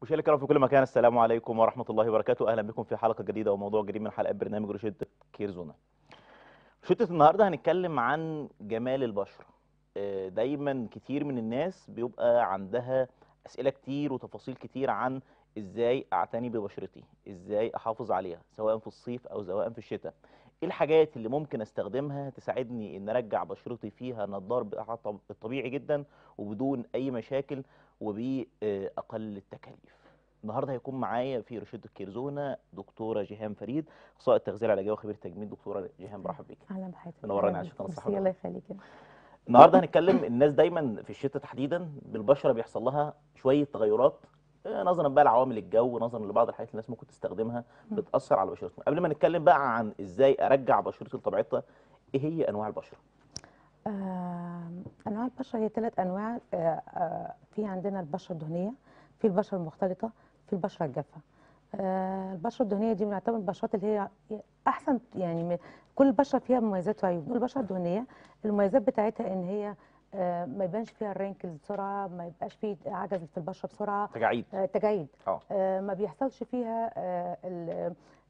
مشاهدينا الكرام في كل مكان السلام عليكم ورحمة الله وبركاته أهلا بكم في حلقة جديدة وموضوع جديد من حلقات برنامج روشتة كيرزونا روشتة النهاردة هنتكلم عن جمال البشرة آه، دايما كتير من الناس بيبقى عندها أسئلة كتير وتفاصيل كتير عن إزاي أعتني ببشرتي إزاي أحافظ عليها سواء في الصيف أو سواء في الشتاء إيه الحاجات اللي ممكن أستخدمها تساعدني إن أرجع بشرتي فيها نضار بتاعها الطب- الطبيعي جدا وبدون أي مشاكل وبأقل التكاليف النهارده هيكون معايا في روشته كيرزونا دكتوره جيهان فريد اخصائي التغذيه العلاجيه وخبير التجميل دكتوره جيهان برحب بيك اهلا بحضرتك منورانا أهلاً عشان بك. قناة ميرسي، الصحة الله يخليك النهارده هنتكلم الناس دايما في الشتاء تحديدا بالبشره بيحصل لها شويه تغيرات آه، نظرا بقى لعوامل الجو نظرا لبعض الحاجات اللي الناس ممكن تستخدمها مم. بتاثر على بشرتنا قبل ما نتكلم بقى عن ازاي ارجع بشرتي لطبيعتها ايه هي انواع البشره آه انواع البشره هي ثلاث انواع آه آه في عندنا البشره الدهنيه في البشره المختلطه في البشره الجافه آه البشره الدهنيه دي بنعتبر البشرات اللي هي احسن يعني م- كل بشره فيها مميزات وعيوب البشره الدهنيه المميزات بتاعتها ان هي آه ما يبانش فيها الرينكلز بسرعه ما يبقاش فيه عجز في البشره بسرعه تجاعيد آه، تجاعيد اه آه، ما بيحصلش فيها آه، ال-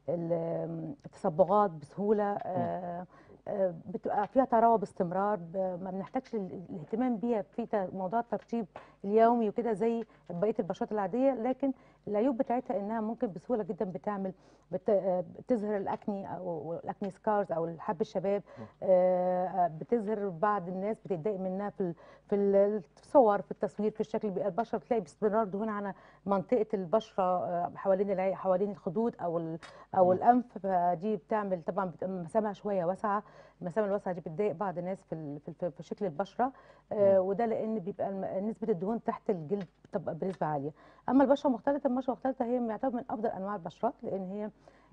ال- التصبغات بسهوله آه، آه، بتبقى فيها تراوة باستمرار ب- ما بنحتاجش ال- الاهتمام بيها في ت- موضوع الترطيب اليومي وكده زي بقيه البشرات العاديه لكن العيوب بتاعتها انها ممكن بسهوله جدا بتعمل بت- آه، بتظهر الاكني او الاكني سكارز او الحب الشباب آه، آه، بتظهر بعض الناس بتتضايق منها في ال- في ال- الصور في التصوير في الشكل بيبقى البشره بتلاقي باستمرار دهون على منطقه البشره آه، حوالين العي حوالين الخدود او ال- او مم. الانف فدي بتعمل طبعا بتبقى مسامها شويه واسعه المسام الواسعه دي بتضايق بعض الناس في ال- في الف- في شكل البشره آه، وده لان بيبقى الم- نسبه الدهون تحت الجلد بتبقى بنسبه عاليه اما البشره المختلطه البشره المختلطه هي يعتبر من افضل انواع البشرات لان هي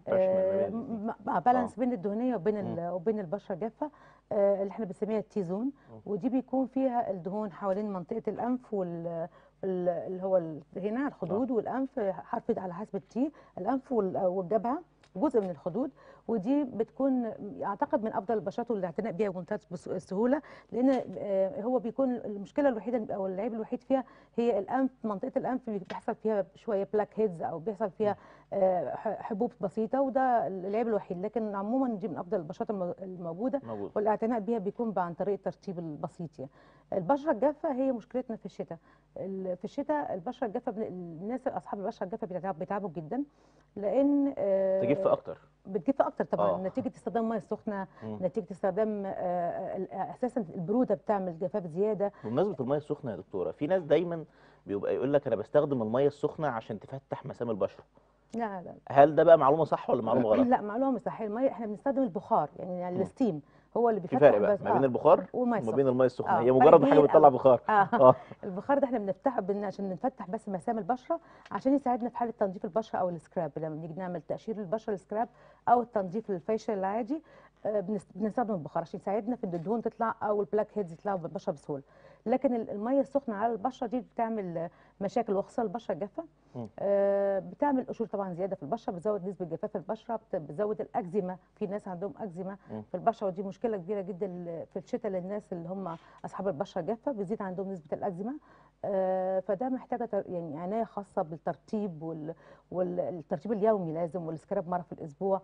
تشمل ما بين الاتنين. بالانس بين الدهنيه وبين ال- وبين البشره الجافه آه، اللي احنا بنسميها التي زون ودي بيكون فيها الدهون حوالين منطقه الانف وال ال- اللي هو ال- هنا الخدود والانف حرف على حسب التي الانف وال- والجبهه جزء من الخدود ودي بتكون اعتقد من افضل البشرات والاعتناء بيها بمنتهى الس- السهوله لان آه، هو بيكون المشكله الوحيده او العيب الوحيد فيها هي الانف منطقه الانف بيحصل فيها شويه بلاك هيدز او بيحصل فيها آه، ح- حبوب بسيطه وده العيب الوحيد لكن عموما دي من افضل البشرات الم- الموجوده موجود والاعتناء بيها بيكون عن طريق الترطيب البسيط يعني. البشره الجافه هي مشكلتنا في الشتاء ال- في الشتاء البشره الجافه بن- الناس اصحاب البشره الجافه بيتعب- بيتعبوا جدا لان آه، تجف اكتر بتجف اكتر طبعا آه. أوه. نتيجه استخدام الميه السخنه مم. نتيجه استخدام آه، آه، اساسا البروده بتعمل جفاف زياده بمناسبه الميه السخنه يا دكتوره في ناس دايما بيبقى يقول لك انا بستخدم الميه السخنه عشان تفتح مسام البشره لا لا هل ده بقى معلومه صح ولا معلومه غلط لا معلومه مش صحيحه الميه احنا بنستخدم البخار يعني, يعني مم. الستيم هو اللي في بيفتح فرق بقى بس- ما بين آه. البخار والميه وما بين السخنه الميه السخنه آه، هي فرق مجرد ما حاجه كبير بتطلع أوي. بخار اه اه البخار ده احنا بنفتحه بن- عشان نفتح بس مسام البشره عشان يساعدنا في حاله تنظيف البشره او السكراب لما بنيجي نعمل تقشير البشره السكراب او التنظيف الفيشل العادي آه، بنس- بنستخدم البخار عشان يساعدنا في ان الدهون تطلع او البلاك هيدز يطلعوا بالبشره بسهوله لكن ال- الميه السخنه على البشره دي بتعمل آه، مشاكل وخصوصا البشره الجافه مم. آه، بتعمل قشور طبعا زياده في البشره بتزود نسبه جفاف البشره بت- بتزود الاكزيما في ناس عندهم اكزيما مم. في البشره ودي مشكله كبيره جدا ل- في الشتاء للناس اللي هم اصحاب البشره الجافه بيزيد عندهم نسبه الاكزيما آه، فده محتاجه تر- يعني عنايه خاصه بالترطيب وال- والترطيب اليومي لازم والسكراب مره في الاسبوع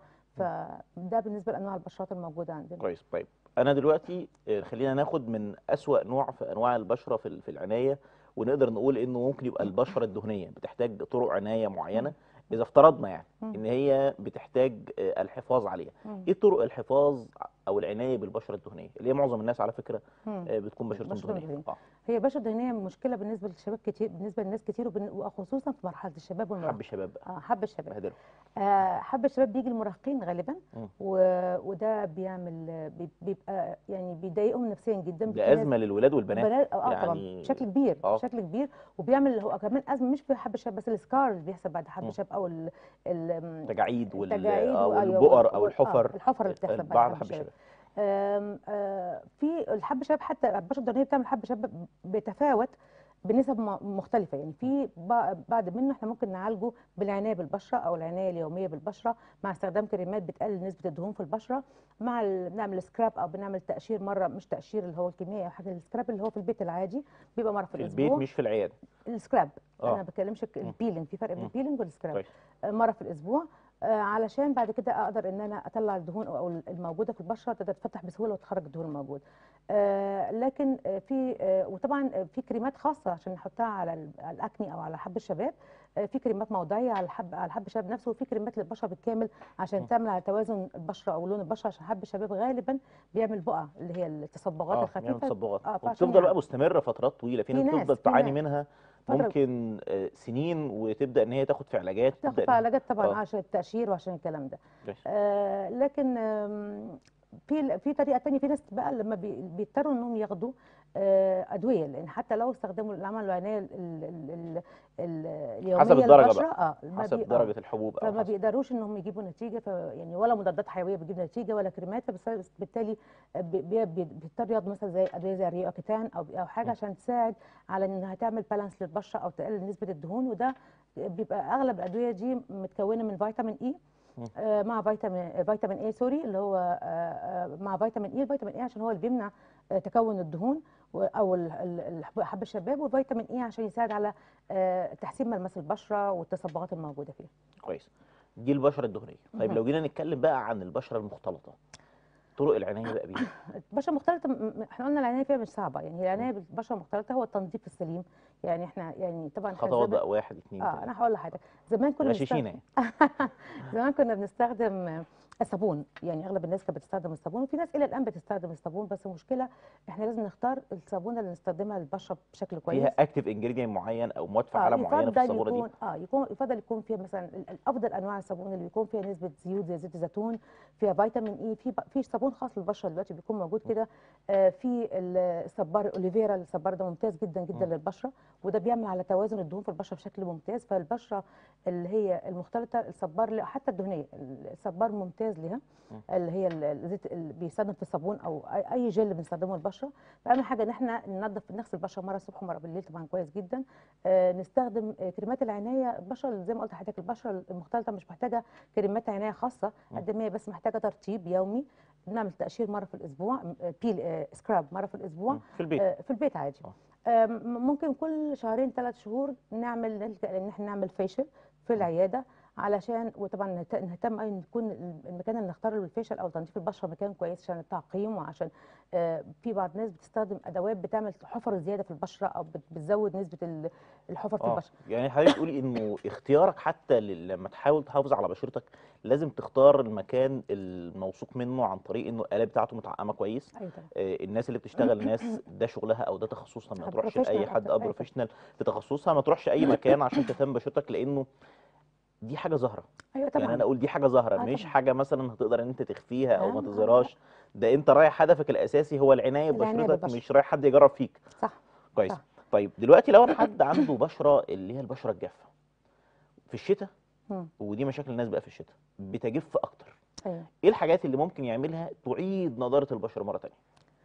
فده بالنسبه لانواع البشرات الموجوده عندنا كويس طيب انا دلوقتي آه، خلينا ناخد من اسوأ نوع في انواع البشره في ال- في العنايه ونقدر نقول انه ممكن يبقى البشره الدهنيه بتحتاج طرق عنايه معينه اذا افترضنا يعني مم. ان هي بتحتاج آه، الحفاظ عليها مم. ايه طرق الحفاظ او العنايه بالبشره الدهنيه اللي هي معظم الناس على فكره مم. آه، بتكون بشرتهم بشرتهم دهنيه دهنية. اه هي بشره دهنيه مشكله بالنسبه للشباب كتير بالنسبه للناس كتير وبن- وخصوصا في مرحله الشباب حب والمراهقه الشباب بقى آه، حب الشباب بهدله آه، حب الشباب بيجي المراهقين غالبا مم. و... وده بيعمل بي- بيبقى يعني بيضايقهم نفسيا جدا ده بيبقى ازمه للولاد والبنات بنات اه يعني- طبعا بشكل كبير آه. بشكل كبير وبيعمل هو كمان ازمه مش في حب الشباب بس السكار اللي بيحصل بعد حب مم. الشباب او ال... ال... التجاعيد وال التجاعيد آه، وأيوة، والبؤر او وال- آه، الحفر الحفر اللي بتحصل بعد بعد حب حب الشباب الشباب آم، آه، في الحب الشباب حتى البشره الدهنيه بتعمل حب شباب بيتفاوت بنسب م- مختلفه يعني في بع- بعد منه احنا ممكن نعالجه بالعنايه بالبشره او العنايه اليوميه بالبشره مع استخدام كريمات بتقلل نسبه الدهون في البشره مع ال- بنعمل سكراب او بنعمل تقشير مره مش تقشير اللي هو الكيميائي او حاجه السكراب اللي هو في البيت العادي بيبقى مره في, في البيت الاسبوع مش في العياده السكراب آه. انا ما بتكلمش ك- مم. البيلينج في فرق بين مم. البيلينج والسكراب كويس. آه، مره في الاسبوع آه، علشان بعد كده اقدر ان انا اطلع الدهون او أو الموجوده في البشره تقدر تفتح بسهوله وتخرج الدهون الموجوده آه، لكن آه، في آه، وطبعا آه، في كريمات خاصه عشان نحطها على ال- على الاكني او على حب الشباب آه، في كريمات موضعيه على الحب على حب الشباب نفسه وفي كريمات للبشره بالكامل م. عشان تعمل على توازن البشره او لون البشره عشان حب الشباب غالبا بيعمل بقع اللي هي التصبغات اه الخفيفه بيعمل تصبغات آه، فعشان وبتفضل بقى يعني مستمره فترات طويله في في ناس ناس- بتفضل في تعاني ناس. منها فترة- ممكن آه، سنين وتبدا ان هي تاخد في علاجات تاخد تبدا في إن- علاجات طبعا آه. عشان التقشير وعشان الكلام ده كويس. آه لكن آم، في في طريقه تانية في ناس بقى لما بي- بيضطروا انهم ياخدوا آه ادويه لان حتى لو استخدموا اللي عملوا العنايه ال- ال- ال- ال- اليوميه حسب الدرجة للبشرة، بقى. اه ما حسب بي- آه. درجه الحبوب او فما حسب بيقدروش انهم يجيبوا نتيجه ف يعني ولا مضادات حيويه بتجيب نتيجه ولا كريمات فبالتالي بيضطر ياخدوا مثلا زي ادويه زي الريوكتان او او حاجه م. عشان تساعد على انها تعمل بالانس للبشره او تقلل نسبه الدهون وده بيبقى اغلب الادويه دي متكونه من فيتامين اي م. آه، مع فيتامين فيتامين اي سوري اللي هو آه، آه، مع فيتامين اي الفيتامين اي عشان هو اللي بيمنع آه، تكون الدهون و- او ال- ال- الحب حب الشباب والفيتامين اي عشان يساعد على آه، تحسين ملمس البشره والتصبغات الموجوده فيها كويس دي البشره الدهنيه طيب مهم. لو جينا نتكلم بقى عن البشره المختلطه طرق العنايه بقى بيها البشره المختلطه م- م- احنا قلنا العنايه فيها مش صعبه يعني العنايه بالبشره المختلطه هو التنظيف السليم يعني احنا يعني طبعا إحنا خطوات زمان- بقى واحد اتنين اه تلاته انا هقول لحضرتك زمان كنا غشاشين بنستخدم يعني زمان كنا بنستخدم الصابون يعني اغلب الناس كانت بتستخدم الصابون وفي ناس الى الان بتستخدم الصابون بس المشكله احنا لازم نختار الصابون اللي نستخدمها للبشره بشكل كويس فيها اكتيف انجريدينت معين او مواد اه فعاله معينه في يفضل الصابونه دي يكون اه يكون يفضل يكون فيها مثلا ال- الافضل انواع الصابون اللي بيكون فيها نسبه زيوت زي زيت الزيتون فيها فيتامين اي في ب- في صابون خاص للبشره دلوقتي بيكون موجود كده آه في ال- الصبار اوليفيرا الصبار ده ممتاز جدا جدا مم. للبشره وده بيعمل على توازن الدهون في البشره بشكل ممتاز فالبشره اللي هي المختلطه الصبار ل- حتى الدهنيه الصبار ممتاز لها مم. اللي هي ال- الزيت اللي بيستخدم في الصابون او اي أي جل بنستخدمه للبشره فاهم حاجه ان احنا ننظف نغسل البشره مره الصبح ومره بالليل طبعا كويس جدا آه، نستخدم آه، كريمات العنايه البشره زي ما قلت لحضرتك البشره المختلطه مش محتاجه كريمات عنايه خاصه مم. قد ما هي بس محتاجه ترطيب يومي بنعمل تقشير مره في الاسبوع آه، بيل آه، سكراب مره في الاسبوع مم. في البيت آه، في البيت عادي آه. آه، م- ممكن كل شهرين ثلاث شهور نعمل نلجا ان احنا نعمل فيشل في العياده علشان وطبعا نهت- نهتم أوي ان يكون المكان اللي نختاره للفيشل او تنظيف البشره مكان كويس عشان التعقيم وعشان آه، في بعض الناس بتستخدم ادوات بتعمل حفر زياده في البشره او بت- بتزود نسبه ال- الحفر في اه البشره يعني حضرتك بتقولي انه اختيارك حتى ل- لما تحاول تحافظ على بشرتك لازم تختار المكان الموثوق منه عن طريق انه الآلة بتاعته متعقمه كويس ايوه طبعا آه، الناس اللي بتشتغل ناس ده شغلها او ده تخصصها ما آه، تروحش لاي professional حد أكتر، اه أيوة. بروفيشنال في تخصصها ما تروحش اي مكان عشان تهتم ببشرتك لانه دي حاجه ظاهره ايوه طبعا يعني انا اقول دي حاجه ظاهره آه مش طبعاً. حاجه مثلا هتقدر ان انت تخفيها او لا، ما لا، لا. تظهرهاش ده انت رايح هدفك الاساسي هو العنايه العناية ببشرتك بالبشرة. مش رايح حد يجرب فيك صح كويس صح. طيب دلوقتي لو انا حد عنده بشره اللي هي البشره الجافه في الشتاء مم. ودي مشاكل الناس بقى في الشتاء بتجف اكتر ايوه ايه الحاجات اللي ممكن يعملها تعيد نضاره البشره مره تانية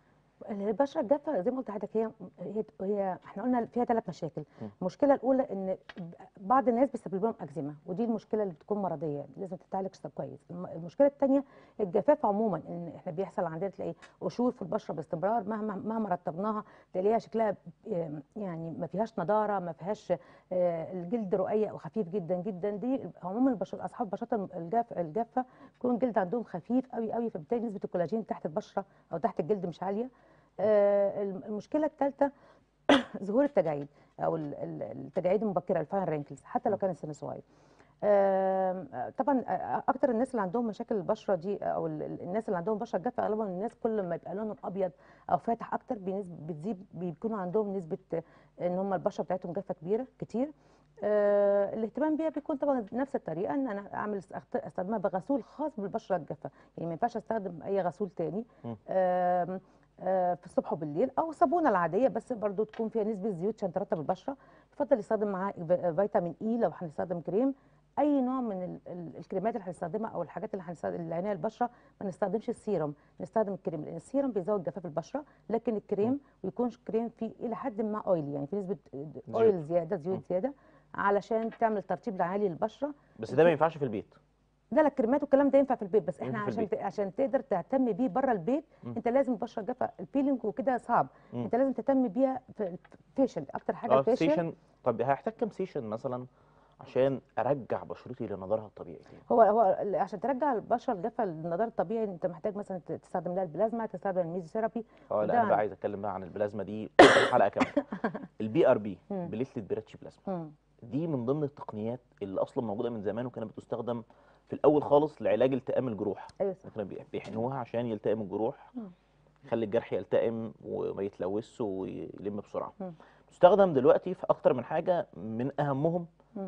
البشره الجافه زي ما قلت لحضرتك هي هي هي احنا قلنا فيها ثلاث مشاكل م. المشكله الاولى ان بعض الناس بيسبب لهم اكزيما ودي المشكله اللي بتكون مرضيه لازم تتعالج كويس الم- المشكله الثانيه الجفاف عموما ان احنا بيحصل عندنا تلاقي قشور في البشره باستمرار مهما مهما رطبناها تلاقيها شكلها آم، يعني ما فيهاش نضاره ما فيهاش آه، الجلد رقيق وخفيف جدا جدا دي عموما البشر اصحاب البشره الجاف الجافه يكون الجلد عندهم خفيف قوي قوي فبالتالي نسبه الكولاجين تحت البشره او تحت الجلد مش عاليه آه، الم- المشكله الثالثه ظهور التجاعيد او ال- ال- التجاعيد المبكره الفاين رينكلز حتى لو كان السن صغير آم، آه، طبعا آه، اكتر الناس اللي عندهم مشاكل البشره دي او ال- ال- الناس اللي عندهم بشره جافه اغلبهم الناس كل ما يبقى لونهم ابيض او فاتح اكتر بنسبه بتزيد بيكونوا عندهم نسبه آه، ان هم البشره بتاعتهم جافه كبيره كتير آه الاهتمام بيها بيكون طبعا نفس الطريقه ان انا اعمل أخت- استخدمها بغسول خاص بالبشره الجافه يعني ما ينفعش استخدم اي غسول تاني مم. آم، آه، في الصبح وبالليل او الصابونه العاديه بس برضو تكون فيها نسبه زيوت عشان ترطب البشره يفضل يستخدم معاه في- فيتامين اي لو هنستخدم كريم اي نوع من ال- ال- الكريمات اللي هنستخدمها او الحاجات اللي هنستخدم العنايه البشره ما نستخدمش السيرم نستخدم الكريم لان السيرم بيزود جفاف البشره لكن الكريم ويكون كريم فيه الى حد ما اويل يعني في نسبه اويل زياده زيوت مم. زياده علشان تعمل ترطيب عالي للبشره بس ده ما ينفعش في البيت لا لا الكريمات والكلام ده ينفع في البيت بس احنا ينفع في عشان البيت. ت- عشان تقدر تهتم بيه بره البيت مم. انت لازم البشره جافه البيلينج وكده صعب مم. انت لازم تهتم بيها في الفيشل اكتر حاجه اه الفيشل سيشن طب هيحتاج كام سيشن مثلا عشان ارجع بشرتي لنظرها الطبيعي تاني هو هو ال- عشان ترجع البشره الجافه للنضار الطبيعي انت محتاج مثلا ت- تستخدم لها البلازما تستخدم الميزوثيرابي اه لا وده انا عن- بقى عايز اتكلم بقى عن البلازما دي حلقه كامله البي ار بي مم. بليتلت براتشي بلازما مم. دي من ضمن التقنيات اللي اصلا موجوده من زمان وكانت بتستخدم في الاول خالص لعلاج التئام الجروح ايوه صح كانوا بي- بيحقنوها عشان يلتئم الجروح مم. يخلي الجرح يلتئم وما يتلوثش ويلم بسرعه مم. تستخدم دلوقتي في اكتر من حاجه من اهمهم مم.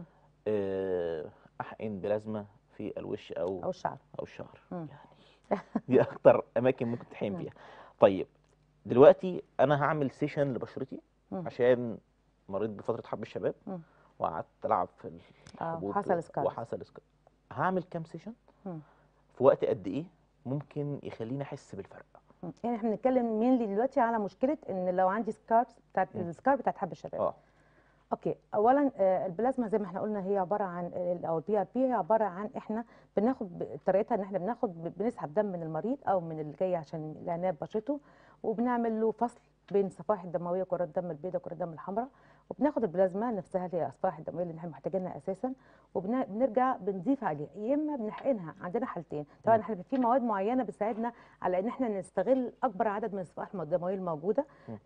آه، احقن بلازما في الوش او او الشعر او الشعر مم. يعني دي اكتر اماكن ممكن تحقن مم. فيها طيب دلوقتي انا هعمل سيشن لبشرتي مم. عشان مريت بفتره حب الشباب مم. وقعدت العب في اه الحبوب حصل سكار وحصل سكار هعمل كام سيشن مم. في وقت قد ايه ممكن يخليني احس بالفرق مم. يعني احنا بنتكلم مين دلوقتي على مشكله ان لو عندي سكارز بتاعت مم. السكار بتاعت حب الشباب اه اوكي اولا آه، البلازما زي ما احنا قلنا هي عباره عن ال- او البي ار بي هي عباره عن احنا بناخد ب- طريقتها ان احنا بناخد ب- بنسحب دم من المريض او من اللي جاي عشان العنايه ببشرته وبنعمل له فصل بين الصفائح الدمويه وكرات الدم البيضاء وكرات الدم الحمراء وبناخد البلازما نفسها اللي هي الصفائح الدمويه اللي احنا محتاجينها اساسا وبنرجع بنضيف عليها يا اما بنحقنها عندنا حالتين طبعا مم. احنا في مواد معينه بتساعدنا على ان احنا نستغل اكبر عدد من الصفائح الدمويه الموجوده مم.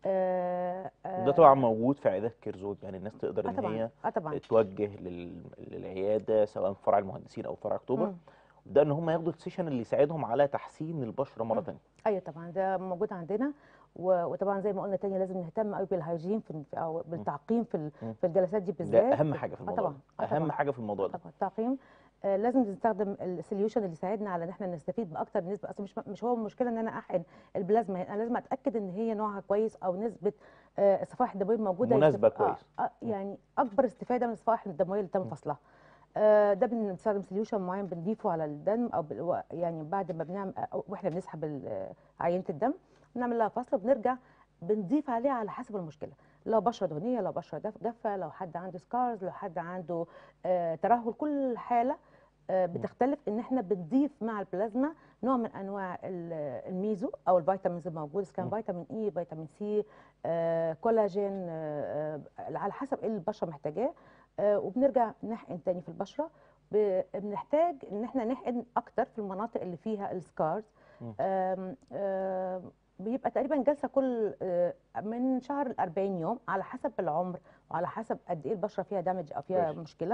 آه آه ده طبعا موجود في عيادات كيرزون يعني الناس تقدر اه ان طبعا هي اه طبعا توجه لل... للعياده سواء في فرع المهندسين او فرع اكتوبر مم. ده ان هم ياخدوا السيشن اللي يساعدهم على تحسين البشره مره مم. ثانيه ايوه طبعا ده موجود عندنا و- وطبعا زي ما قلنا تاني لازم نهتم قوي بالهيجين في في- او بالتعقيم في ال- مم. في الجلسات دي بالذات ده اهم حاجه في اه الموضوع طبعا ده اه اهم طبعا حاجه في الموضوع ده طبعا التعقيم آه لازم نستخدم السوليوشن اللي يساعدنا على ان احنا نستفيد باكتر نسبه اصل مش مش هو المشكله ان انا احقن البلازما انا لازم اتاكد ان هي نوعها كويس او نسبه آه الصفائح الدمويه الموجوده مناسبة يستف- آه كويس. آه يعني اكبر استفاده من الصفائح الدمويه اللي تم فصلها آه، ده بنستخدم سوليوشن معين بنضيفه على الدم او بال- و- يعني بعد ما بنعمل أو واحنا بنسحب ال- آه، عينه الدم بنعمل لها فصل وبنرجع بنضيف عليها على حسب المشكله لو بشره دهنيه لو بشره جاف- جافه لو حد عنده سكارز لو حد عنده آه، ترهل كل حاله آه، بتختلف ان احنا بنضيف مع البلازما نوع من انواع ال- الميزو او الفيتامينز الموجوده اذا كان مم. فيتامين اي فيتامين سي آه، كولاجين آه، آه، على حسب ايه اللي البشره محتاجاه آه، وبنرجع نحقن تاني في البشره ب- بنحتاج ان احنا نحقن اكتر في المناطق اللي فيها السكارز مم. آم، آم، بيبقى تقريبا جلسه كل آه، من شهر ل 40 يوم على حسب العمر وعلى حسب قد ايه البشره فيها دامج او فيها كويس. مشكله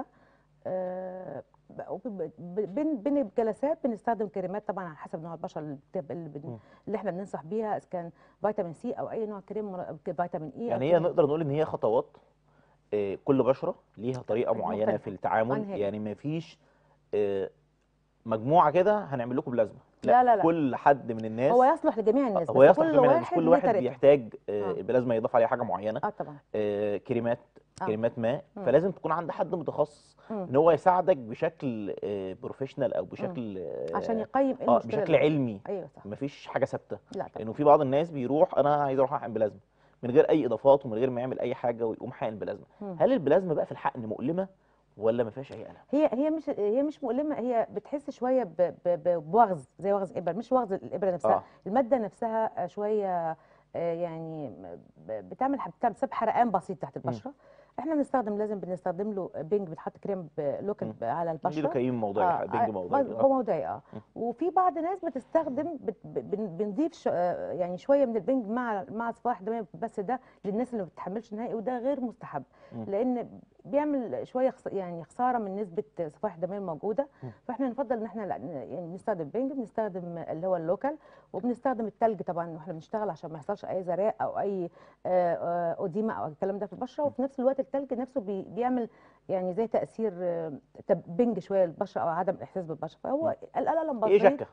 آه، ب- وب- ب- بين بين الجلسات بنستخدم كريمات طبعا على حسب نوع البشره اللي, بت- اللي, بن- مم. اللي احنا بننصح بيها اذا كان فيتامين سي او اي نوع كريم مر- فيتامين اي أو يعني هي كريم- نقدر نقول ان هي خطوات آه، كل بشره ليها طريقه معينه مختلفة. في التعامل أنهي؟ يعني ما فيش آه، مجموعه كده هنعمل لكم بلازما لا، لا، لا. كل حد من الناس هو يصلح لجميع الناس هو بس يصلح كل جميع الناس واحد كل ليه واحد طريقته. بيحتاج آه، آه. البلازما يضاف عليها حاجه معينه اه طبعا آه، كريمات آه. كريمات ماء مم. فلازم تكون عند حد متخصص مم. ان هو يساعدك بشكل بروفيشنال او بشكل آه، عشان يقيم ايه اه المشكله بشكل اللي- علمي ايوه صح مفيش حاجه ثابته لا طبعا لانه في بعض الناس بيروح انا عايز اروح احقن بلازما من غير اي اضافات ومن غير ما يعمل اي حاجه ويقوم حاقن بلازما مم. هل البلازما بقى في الحقن مؤلمه ولا ما فيهاش اي الم هي هي مش هي مش مؤلمه هي بتحس شويه ب- ب- ب- بوغز زي وغز ابر مش وغز الابره نفسها اه الماده نفسها آه، شويه آه، يعني ب- بتعمل بتعمل بسبب حرقان بسيط تحت البشره احنا بنستخدم لازم بنستخدم له بنج بتحط كريم لوكال مم. على نديله البشره كريم موضعي آه، بنج آه، موضعي هو آه. موضعي اه مم. وفي بعض الناس بتستخدم بت بن- بنضيف ش- آه، يعني شويه من البنج مع مع صفائح دمويه بس ده للناس اللي ما بتتحملش نهائي وده غير مستحب مم. لان بيعمل شويه خس يعني خساره من نسبه صفائح الدمويه الموجوده مم. فاحنا نفضل ان احنا لا ن- يعني بنستخدم بنج بنستخدم اللي هو اللوكال وبنستخدم التلج طبعا واحنا بنشتغل عشان ما يحصلش اي زراء او اي آه، آه، اوديما او الكلام ده في البشره وفي نفس الوقت التلج نفسه بي- بيعمل يعني زي تاثير آه، تب- بنج شويه للبشره او عدم الاحساس بالبشره فهو الالم ايه بسيط شكه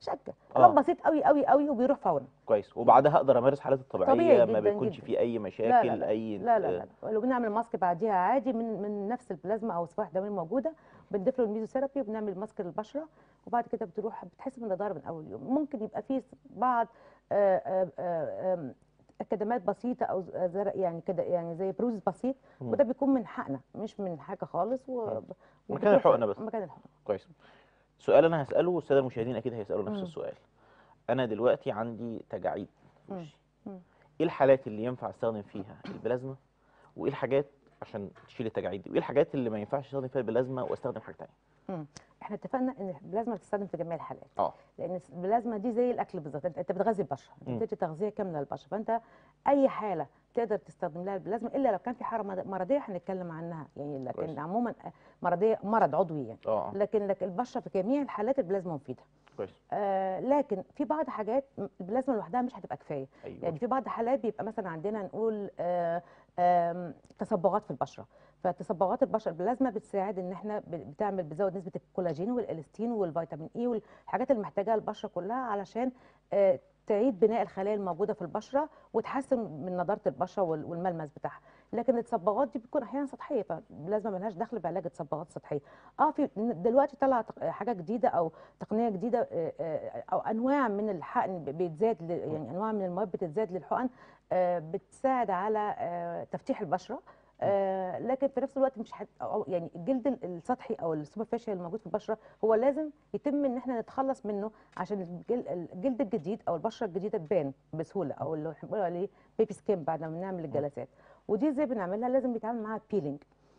شكه آه. علاج بسيط قوي قوي قوي وبيروح فورا كويس وبعدها اقدر امارس حالاتي الطبيعيه طبيعي ما جداً بيكونش جداً. في اي لا مشاكل لا لا اي لا لا لا لو بنعمل ماسك بعديها عادي من من نفس البلازما او الصفائح الدمويه الموجوده بنضيف له الميزوثيرابي وبنعمل ماسك للبشره وبعد كده بتروح بتحس بالنضاره من اول يوم ممكن يبقى فيه بعض آه، آه، آه، آم، كدمات بسيطه او زرق يعني كده يعني زي بروز بسيط مم. وده بيكون من حقنه مش من حاجه خالص و... مم. و- مكان الحقنة بس. مكان الحقنه كويس سؤال انا هساله والساده المشاهدين اكيد هيسالوا نفس مم. السؤال انا دلوقتي عندي تجاعيد في مم. وشي مم. ايه الحالات اللي ينفع استخدم فيها البلازما وايه الحاجات عشان تشيل التجاعيد دي وايه الحاجات اللي ما ينفعش استخدم فيها البلازما واستخدم حاجه ثانيه مم. احنا اتفقنا ان البلازما بتستخدم في جميع الحالات اه لان البلازما دي زي الاكل بالظبط انت أنت بتغذي البشره مم. انت بتدي تغذيه كامله للبشره فانت اي حاله تقدر تستخدم لها البلازما الا لو كان في حاله مرض- مرضيه هنتكلم عنها يعني لكن كويس. عموما مرضيه مرض عضوي يعني اه لكن لكن البشره في جميع الحالات البلازما مفيده كويس آه لكن في بعض حاجات م- البلازما لوحدها مش هتبقى كفايه ايوه يعني في بعض الحالات بيبقى مثلا عندنا نقول آه آم، تصبغات في البشره فتصبغات البشره البلازما بتساعد ان احنا ب- بتعمل بتزود نسبه الكولاجين والالستين والفيتامين اي والحاجات اللي محتاجاها البشره كلها علشان آه تعيد بناء الخلايا الموجوده في البشره وتحسن من نضاره البشره وال- والملمس بتاعها لكن التصبغات دي بتكون احيانا سطحيه فالبلازما ملهاش دخل بعلاج التصبغات السطحيه اه في دلوقتي طلع تق- حاجه جديده او تقنيه جديده آه، آه، او انواع من الحقن ب- بيتزاد ل- يعني انواع من المواد بتتزاد للحقن آه، بتساعد على آه، تفتيح البشره آه، لكن في نفس الوقت مش حت... أو يعني الجلد ال- السطحي او السوبرفيشال الموجود في البشره هو لازم يتم ان احنا نتخلص منه عشان الجل- الجلد الجديد او البشره الجديده تبان بسهوله او اللي احنا بنقول عليه بيبي سكين بعد ما بنعمل الجلسات ودي ازاي بنعملها لازم بيتعمل معاها بيلينج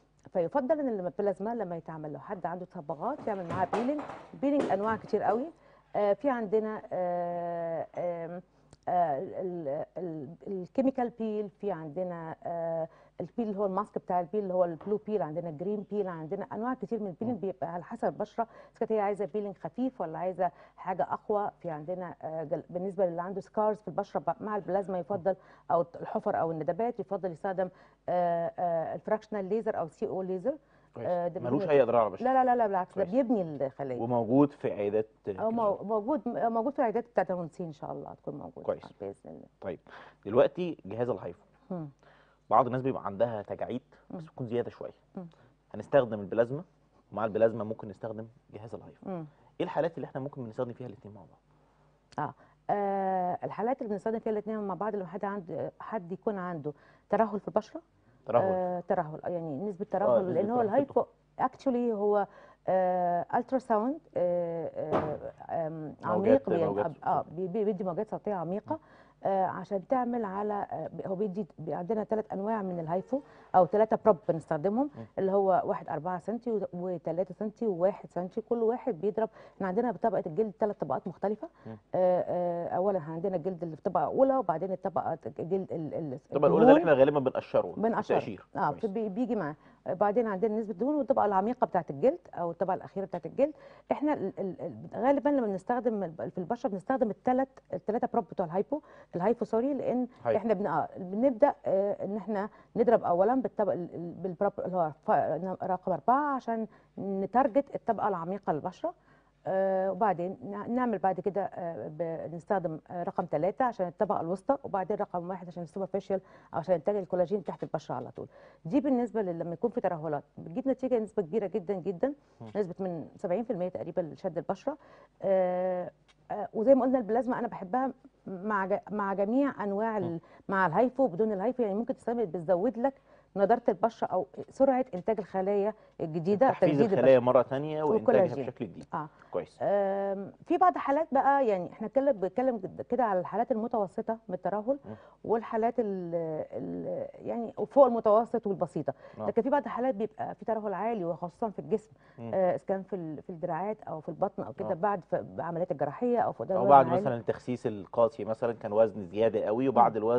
فيفضل ان لما البلازما لما يتعمل لو حد عنده تصبغات يعمل معاها بيلينج بيلينج انواع كتير قوي آه في عندنا آه آم، آه ال- ال- الكيميكال بيل في عندنا آه البيل اللي هو الماسك بتاع البيل اللي هو البلو بيل عندنا جرين بيل عندنا انواع كتير من البيلينج بيبقى على حسب البشره اذا كانت هي عايزه بيلينج خفيف ولا عايزه حاجه اقوى في عندنا آه جل- بالنسبه للي عنده سكارز في البشره ب- مع البلازما يفضل او الحفر او الندبات يفضل يستخدم آه آه الفراكشنال ليزر او سي او ليزر كويس آه، ده ملوش بيبقى- اي اضرار على البشره لا لا لا لا بالعكس ده كويس. بيبني الخلايا وموجود في عيادات أو مو- موجود موجود في العيادات بتاعت الهونسين ان شاء الله هتكون موجود كويس. آه، باذن الله طيب دلوقتي جهاز الهايفو مم. بعض الناس بيبقى عندها تجاعيد بس مم. بتكون زياده شويه مم. هنستخدم البلازما ومع البلازما ممكن نستخدم جهاز الهايفو مم. ايه الحالات اللي احنا ممكن بنستخدم فيها الاثنين مع بعض آه الحالات اللي بنستخدم فيها الاثنين مع بعض لما حد عنده حد يكون عنده ترهل في البشره ترهل آه ترهل آه، يعني نسبه آه، ترهل نسبة لان هو ترهل في الهايبو اكشولي هو الترا ساوند موجات- عميق يعني موجات اه آه، بي- بي- بيدي موجات صوتيه عميقه آه عشان تعمل على آه هو بيدي بي- عندنا ثلاث انواع من الهايفو او ثلاثه بروب بنستخدمهم مم. اللي هو واحد 4 سم و3 سم و1 سم كل واحد بيضرب احنا عندنا بطبقه الجلد ثلاث طبقات مختلفه مم. آه آه اولا عندنا الجلد اللي في طبقه اولى وبعدين الطبقه الجلد ال- ال- الطبقه الاولى ده اللي الدهون. احنا غالبا بنقشره بنقشره. تقشير اه كويس. بي- بيجي معاه بعدين عندنا نسبه دهون والطبقه العميقه بتاعت الجلد او الطبقه الاخيره بتاعت الجلد احنا ال- ال- ال- غالبا لما بنستخدم الب- في البشره بنستخدم الثلاث الثلاثه بروب بتوع الهايبو الهايبو سوري لان هايبو. احنا بن... آه بنبدا آه ان احنا نضرب اولا بالطبق ال- ال- بالبروب اللي هو ف- رقم اربعه عشان نتارجت الطبقه العميقه للبشره آه وبعدين نع- نعمل بعد كده آه بنستخدم آه رقم ثلاثة عشان الطبقة الوسطى وبعدين رقم واحد عشان السوبرفيشال عشان ينتج الكولاجين تحت البشرة على طول دي بالنسبة لل- لما يكون في ترهلات بتجيب نتيجة نسبة كبيرة جدا جدا مم. نسبة من 70% تقريبا لشد البشرة آه آه وزي ما قلنا البلازما انا بحبها مع ج- مع جميع انواع ال- مع الهايفو بدون الهايفو يعني ممكن تستعمل بتزود لك نضاره البشره او سرعه انتاج الخلايا الجديده تحفيز تجديد الخلايا مره ثانيه وانتاجها والكولاجين. بشكل جديد اه كويس آم، في بعض الحالات بقى يعني احنا كده بنتكلم جد- كده على الحالات المتوسطه من الترهل مم. والحالات ال ال يعني فوق المتوسط والبسيطه آه. لكن في بعض الحالات بيبقى في ترهل عالي وخاصه في الجسم مم. آه، اذا كان في ال- في الدراعات او في البطن او كده آه. بعد ف- بعمليات الجراحيه او فقدان او الوزن بعد عالي. مثلا التخسيس القاسي مثلا كان وزن زياده قوي وبعد الوزن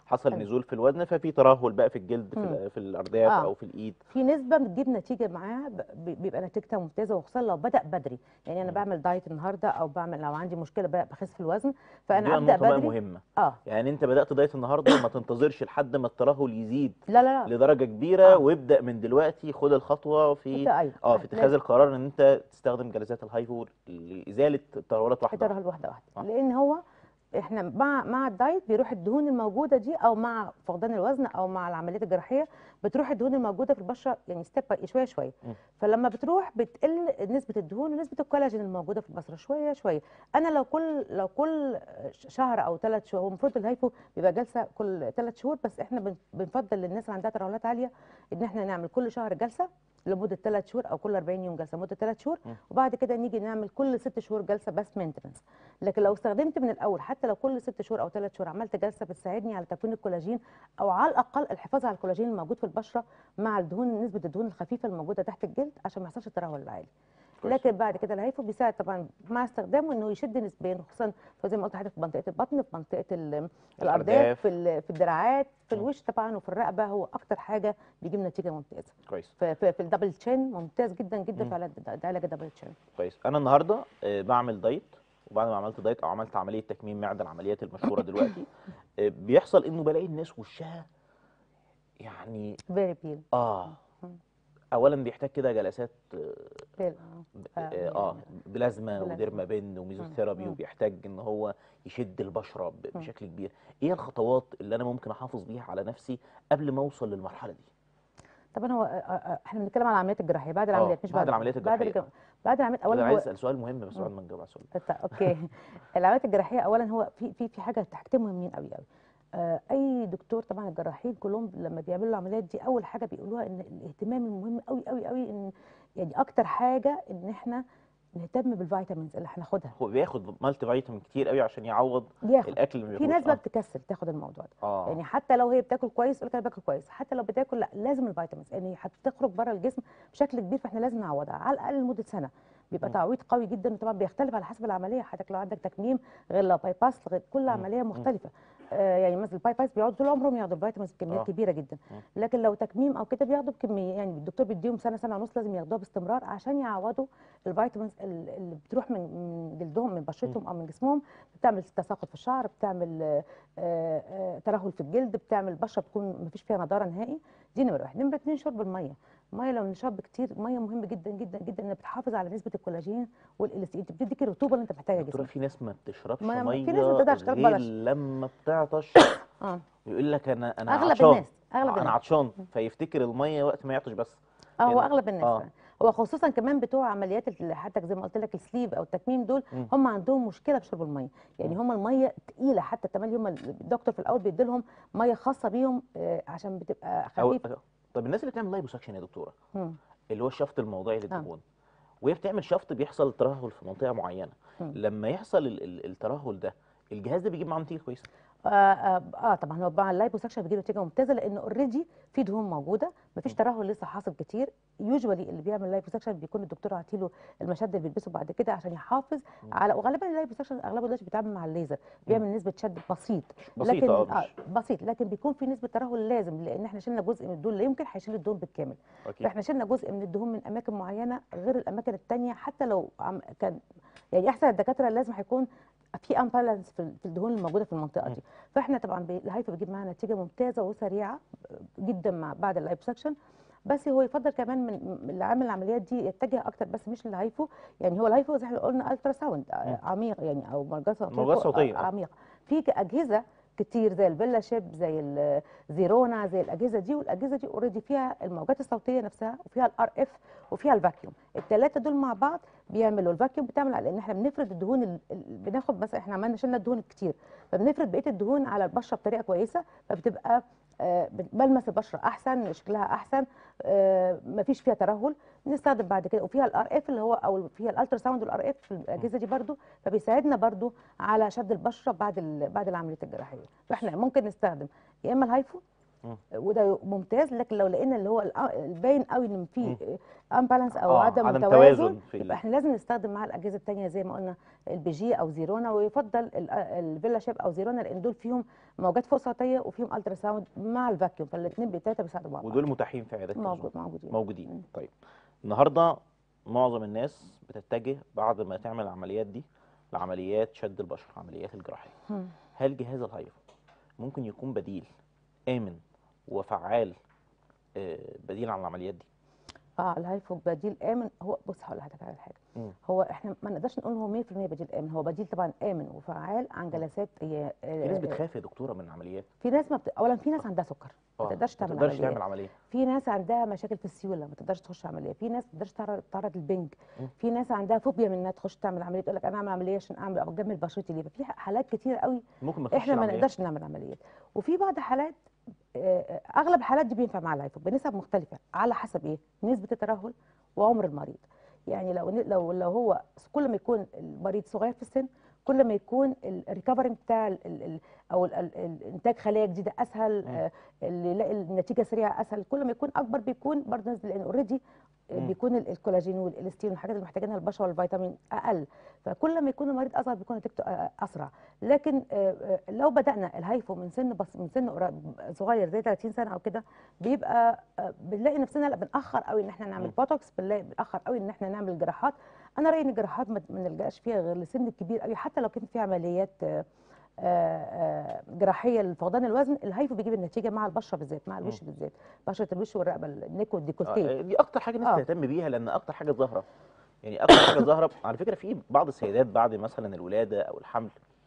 حصل حلو. نزول في الوزن ففي ترهل بقى في الجلد في, مم. ال- في الارداف آه. او في الايد في نسبه بتجيب نتيجه معاها ب- ب- بيبقى نتيجتها ممتازه وخصوصا لو بدا بدري يعني انا مم. بعمل دايت النهارده او بعمل لو عندي مشكله بقى بخس في الوزن دي فانا ابدا النقطه بقى بدري مهمه اه يعني انت بدات دايت النهارده ما تنتظرش لحد ما الترهل يزيد لا لا لا لدرجه كبيره آه. وابدا من دلوقتي خد الخطوه في انت ايوه اه في لازم اتخاذ القرار ان انت تستخدم جلسات الهايفو لازاله الترهلات واحده تروح واحده واحده آه. لان هو احنا مع مع الدايت بيروح الدهون الموجوده دي او مع فقدان الوزن او مع العمليات الجراحيه بتروح الدهون الموجوده في البشره يعني ستيب شويه شويه مم. فلما بتروح بتقل نسبه الدهون ونسبه الكولاجين الموجوده في البشره شويه شويه انا لو كل لو كل شهر او ثلاث شهور هو المفروض الهايفو بيبقى جلسه كل ثلاث شهور بس احنا بن- بنفضل للناس اللي عندها ترهلات عاليه ان احنا نعمل كل شهر جلسه لمده ثلاث شهور او كل 40 يوم جلسه لمده ثلاث شهور مم. وبعد كده نيجي نعمل كل ست شهور جلسه بس مينتنس لكن لو استخدمت من الاول حتى لو كل ست شهور او ثلاث شهور عملت جلسه بتساعدني على تكوين الكولاجين او على الاقل الحفاظ على الكولاجين الموجود في البشره مع الدهون نسبه الدهون الخفيفه الموجوده تحت الجلد عشان ما يحصلش الترهل العالي كويس. لكن بعد كده الهيفو بيساعد طبعا مع استخدامه انه يشد نسبيا خصوصا زي ما قلت لحضرتك في منطقه البطن في منطقه ال- الأرداف. الارداف في ال- في الدراعات في مم. الوش طبعا وفي الرقبه هو اكتر حاجه بيجيب نتيجه ممتازه كويس في, في, في الدبل تشين ممتاز جدا جدا مم. في علاج علاج الدبل تشين كويس انا النهارده آه، بعمل دايت وبعد ما عملت دايت او عملت عمليه تكميم معده العمليات المشهوره دلوقتي آه، بيحصل انه بلاقي الناس وشها يعني فيري بيل اه مم. اولا بيحتاج كده جلسات آه، بيل ب- آه، اه آه، بلازما بلازما. وديرما بن وميزوثيرابي مم. وبيحتاج ان هو يشد البشره ب- مم. بشكل كبير ايه الخطوات اللي انا ممكن احافظ بيها على نفسي قبل ما اوصل للمرحله دي طبعا هو آه، آه، احنا بنتكلم على العمليات الجراحيه بعد آه، العمليات مش بعد بعد العمليات بعد الجراحية. الج- بعد العمليات انا اولا عايز هو اسال سؤال مهم بس مم. بعد ما نجاوب على السؤال ده. طيب، اوكي العمليات الجراحيه اولا هو في في في حاجه حاجتين مهمين قوي قوي آه، اي دكتور طبعا الجراحين كلهم لما بيعملوا العمليات دي اول حاجه بيقولوها ان الاهتمام المهم قوي قوي قوي ان يعني اكتر حاجه ان احنا نهتم بالفيتامينز اللي هناخدها هو بياخد مالتي فيتامين كتير قوي عشان يعوض ياخد الاكل اللي ما في بياكلوش. ناس بقى آه. بتكسل تاخد الموضوع ده اه يعني حتى لو هي بتاكل كويس يقول لك انا باكل كويس حتى لو بتاكل لا لازم الفيتامينز يعني هتخرج بره الجسم بشكل كبير فاحنا لازم نعوضها على الاقل لمده سنه بيبقى مم. تعويض قوي جدا وطبعا بيختلف على حسب العمليه حضرتك لو عندك تكميم غير لو باي باس غير كل عمليه مختلفه آه يعني مثلا الباي باس بيقعدوا طول عمرهم ياخدوا الفيتامينز بكميات آه. كبيره جدا مم. لكن لو تكميم او كده بياخدوا بكميه يعني الدكتور بيديهم سنه سنه ونص لازم ياخدوها باستمرار عشان يعوضوا الفيتامينز ال- اللي بتروح من من جلدهم من بشرتهم او من جسمهم بتعمل تساقط في الشعر بتعمل آه، آه، آه، ترهل في الجلد بتعمل بشره بتكون ما فيش فيها نضاره نهائي دي نمره واحد نمره اتنين شرب الميه الميه لو نشرب كتير ميه مهم جدا جدا جدا انها بتحافظ على نسبه الكولاجين والالاستين انت بتديك الرطوبه اللي انت محتاجها دكتوره جسمك في ناس ما بتشربش ما- ميه في ناس ما بتقدرش تشرب غير بلاش. لما بتعطش اه يقول لك انا انا اغلب عطشان الناس اغلب انا الناس عطشان فيفتكر الميه وقت ما يعطش بس اه هو هنا. اغلب الناس آه. آه. هو خصوصا كمان بتوع عمليات ال- حتى زي ما قلت لك السليف او التكميم دول مم. هم عندهم مشكله في شرب الميه يعني مم. هم الميه تقيله حتى كمان هم الدكتور في الاول بيدي لهم ميه خاصه بيهم آه، عشان بتبقى أو خفيفه طب الناس اللي بتعمل لايبوسكشن يا دكتوره مم. اللي هو الشفط الموضعي للدهون وهي بتعمل شفط بيحصل ترهل في منطقه معينه مم. لما يحصل ال- ال- الترهل ده الجهاز ده بيجيب معاه نتيجه كويسه آه, آه, اه طبعا هو مع اللايبوسكشن بيجيب نتيجه ممتازه لان اوريدي في دهون موجوده مفيش مم. ترهل لسه حاصل كتير يوجوالي اللي بيعمل لايبوسكشن بيكون الدكتور عاطيله المشد اللي بيلبسه بعد كده عشان يحافظ مم. على وغالبا اللايبوسكشن اغلبه دلوقتي بيتعامل مع الليزر بيعمل نسبه شد بسيط بسيطه لكن اه آه مش بسيط لكن بيكون في نسبه ترهل لازم لان احنا شلنا جزء من الدهون لا يمكن هيشيل الدهون بالكامل اكيد فاحنا شلنا جزء من الدهون من اماكن معينه غير الاماكن التانية حتى لو عم كان يعني احسن الدكاتره لازم هيكون في امبالانس في في الدهون الموجوده في المنطقه مم. دي فاحنا طبعا بي- الهايفو بيجيب معانا نتيجه ممتازه وسريعه جدا مع بعد اللايبوسكشن بس هو يفضل كمان من من اللي عامل العمليات دي يتجه اكتر بس مش للهايفو يعني هو الهايفو زي ما احنا قلنا الترا ساوند مم. عميق يعني او موجات صوتيه موجات فوق- صوتية، آه. عميقه في اجهزه كتير زي الفيلا شيب زي الزيرونا زي الاجهزه دي والاجهزه دي اوريدي فيها الموجات الصوتيه نفسها وفيها الار اف وفيها الفاكيوم الثلاثه دول مع بعض بيعملوا الفاكيوم بتعمل على ان احنا بنفرد الدهون ال- ال- بناخد مثلا احنا عملنا شلنا الدهون الكتير فبنفرد بقيه الدهون على البشره بطريقه كويسه فبتبقى آه، ملمس البشره احسن شكلها احسن آه، مفيش فيها ترهل بنستخدم بعد كده وفيها الار اف اللي هو او فيها الالترا ساوند والار اف في الاجهزه دي برضو فبيساعدنا برضو على شد البشره بعد ال- بعد العمليه الجراحيه فاحنا ممكن نستخدم يا اما الهايفو مم. وده ممتاز لكن لو لقينا اللي هو الأ- الباين قوي ان مم. في امبالانس او آه، عدم, عدم توازن توازن في ال- يبقى احنا لازم نستخدم معاه الاجهزه الثانيه زي ما قلنا البيجي او زيرونا ويفضل ال- الفيلا شيب او زيرونا لان دول فيهم موجات فوق صوتيه وفيهم الترا ساوند مع الفاكيوم فالاثنين بالتلاته بيساعدوا بعض ودول متاحين في عيادات موجود الزوم. موجودين موجودين مم. طيب النهارده معظم الناس بتتجه بعد ما تعمل العمليات دي لعمليات شد البشره عمليات الجراحيه مم. هل جهاز الهايفو ممكن يكون بديل امن وفعال آه، بديل عن العمليات دي اه الهايفو بديل امن هو بص هقول لحضرتك على حاجه مم. هو احنا ما نقدرش نقول هو 100% بديل امن هو بديل طبعا امن وفعال عن جلسات هي في ناس بتخاف يا دكتوره من العمليات في ناس ما بت... اولا في ناس عندها سكر ما آه، تقدرش تعمل ما تقدرش عمليه تعمل عمليه في ناس عندها مشاكل في السيوله ما تقدرش تخش عمليه في ناس ما تقدرش تعرض تعرض البنج مم. في ناس عندها فوبيا من انها تخش تعمل عمليه تقول لك انا اعمل عمليه عشان اعمل او اجمل بشرتي ليه ففي حالات كتير قوي ممكن ما تخش احنا ما العملية. نقدرش نعمل عمليات وفي بعض حالات آه، آه، اغلب الحالات دي بينفع مع الهايفو بنسب مختلفه على حسب ايه نسبه الترهل وعمر المريض يعني لو لو لو هو كل ما يكون المريض صغير في السن كل ما يكون الريكفري بتاع ال ال ال او ال ال الانتاج خلايا جديده اسهل مم. آه، اللي يلاقي النتيجه سريعه اسهل كل ما يكون اكبر بيكون برضه نسبة- لان اوريدي مم. بيكون ال- الكولاجين والالاستين والحاجات اللي محتاجينها البشره والفيتامين اقل فكل ما يكون المريض اصغر بيكون نتيجته آه، اسرع لكن آه، آه، لو بدانا الهايفو من سن بس من سن قريب- صغير زي 30 سنه او كده بيبقى آه، بنلاقي نفسنا لا بنأخر قوي ان احنا نعمل مم. بوتوكس بنلاقي بنأخر قوي ان احنا نعمل جراحات انا رايي ان الجراحات ما ما نلجاش فيها غير لسن كبير قوي حتى لو كان في عمليات آه، آه، آه، جراحيه لفقدان الوزن الهايفو بيجيب النتيجه مع البشره بالذات مع الوش بالذات بشره الوش والرقبه النيك والديكولتيه آه، دي اكتر حاجه الناس آه. تهتم بيها لان اكتر حاجه ظاهره يعني اكتر حاجه ظاهره على فكره في بعض السيدات بعد مثلا الولاده او الحمل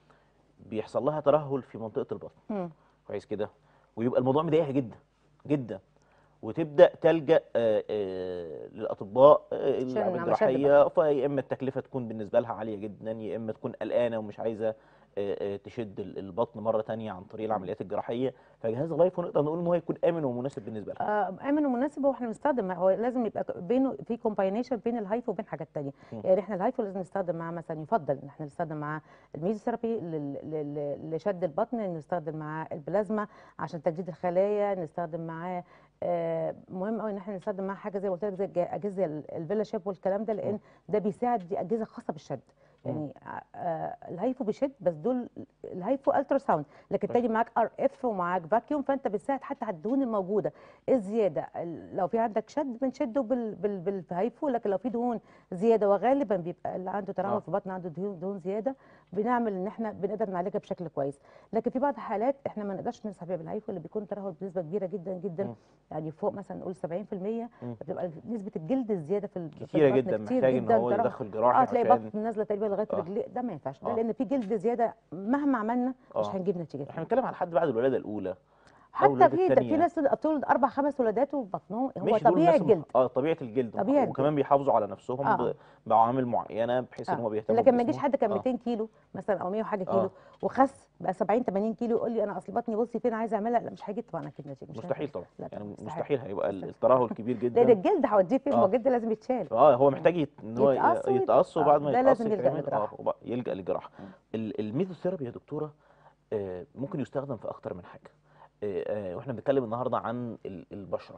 بيحصل لها ترهل في منطقه البطن مم. كويس كده ويبقى الموضوع مضايقها جدا جدا وتبدا تلجا آه، آه، للاطباء آه، عشان العمليات نعمل شد الجراحيه فيا اما التكلفه تكون بالنسبه لها عاليه جدا يا اما تكون قلقانه ومش عايزه آه، آه، تشد ال- البطن مره تانية عن طريق العمليات الجراحيه فجهاز اللايفو نقدر نقول ان هو يكون امن ومناسب بالنسبه لها آه، امن ومناسب واحنا بنستخدم هو لازم يبقى ك- بينه في كومباينيشن بين الهايفو وبين حاجات تانية مم. يعني احنا الهايفو لازم نستخدم معاه مثلا يفضل ان احنا نستخدم معاه الميزوثيرابي لل- لل- لشد البطن نستخدم معاه البلازما عشان تجديد الخلايا نستخدم معاه آه، مهم قوي ان احنا نستخدم معاه حاجه زي ما قلت لك زي الج- اجهزه ال- الفيلا شيب والكلام ده لان ده بيساعد دي اجهزه خاصه بالشد يعني آه، آه، الهايفو بيشد بس دول الهايفو الترا ساوند لكن ماشي. تاني معاك ار اف ومعاك فاكيوم فانت بتساعد حتى على الدهون الموجوده الزياده ال- لو في عندك شد بنشده بال بال بالهايفو لكن لو في دهون زياده وغالبا بيبقى اللي عنده آه. ترهل في البطن عنده دهون دهون زياده بنعمل ان احنا بنقدر نعالجها بشكل كويس لكن في بعض الحالات احنا ما نقدرش ننصح بيها بالهايفو اللي بيكون ترهل بنسبه كبيره جدا جدا مم. يعني فوق مثلا نقول 70% مم. بتبقى نسبه الجلد الزياده في ال- في كتيره البطن جدا كتير محتاج ان جدا هو ترهل. يدخل جراحي اه تلاقي عشان بطن نازله تقريبا لغايه آه. رجليه ده ما ينفعش ده آه. لان في جلد زياده مهما عملنا مش آه. هنجيب نتيجه احنا فيه. بنتكلم على حد بعد الولاده الاولى حتى الولادة في التانية. في ناس بتولد اربع خمس ولادات وبطنهم هو ماشي دول طبيعي ناس مخ- الجلد اه طبيعه الجلد طبيعة وكمان بيحافظوا على نفسهم آه. ب- بعوامل معينه بحيث ان آه. هو بيهتم لكن ما يجيش بجسمه. حد كان آه. 200 كيلو مثلا او 100 وحاجه آه. كيلو وخس بقى 70 80 كيلو يقول لي انا اصل بطني بصي فين عايزه اعملها لا مش هيجيب طبعا اكيد نتيجه مش مستحيل طبعا لا طبعاً، يعني مستحيل. مستحيل هيبقى ال- مستحيل. الترهل كبير لان جدا الجلد هوديه فين ما آه. هو الجلد لازم يتشال اه هو محتاج يت- ان هو يتقص ي- ويت- يتقص آه، وبعد ما ده يتقص لازم يلجأ يتعمل اه للجراحة. وبقى يلجا للجراحه ال- الميزوثيرابي يا دكتوره آه، ممكن يستخدم في اكتر من حاجه آه، آه، واحنا بنتكلم النهارده عن ال- البشره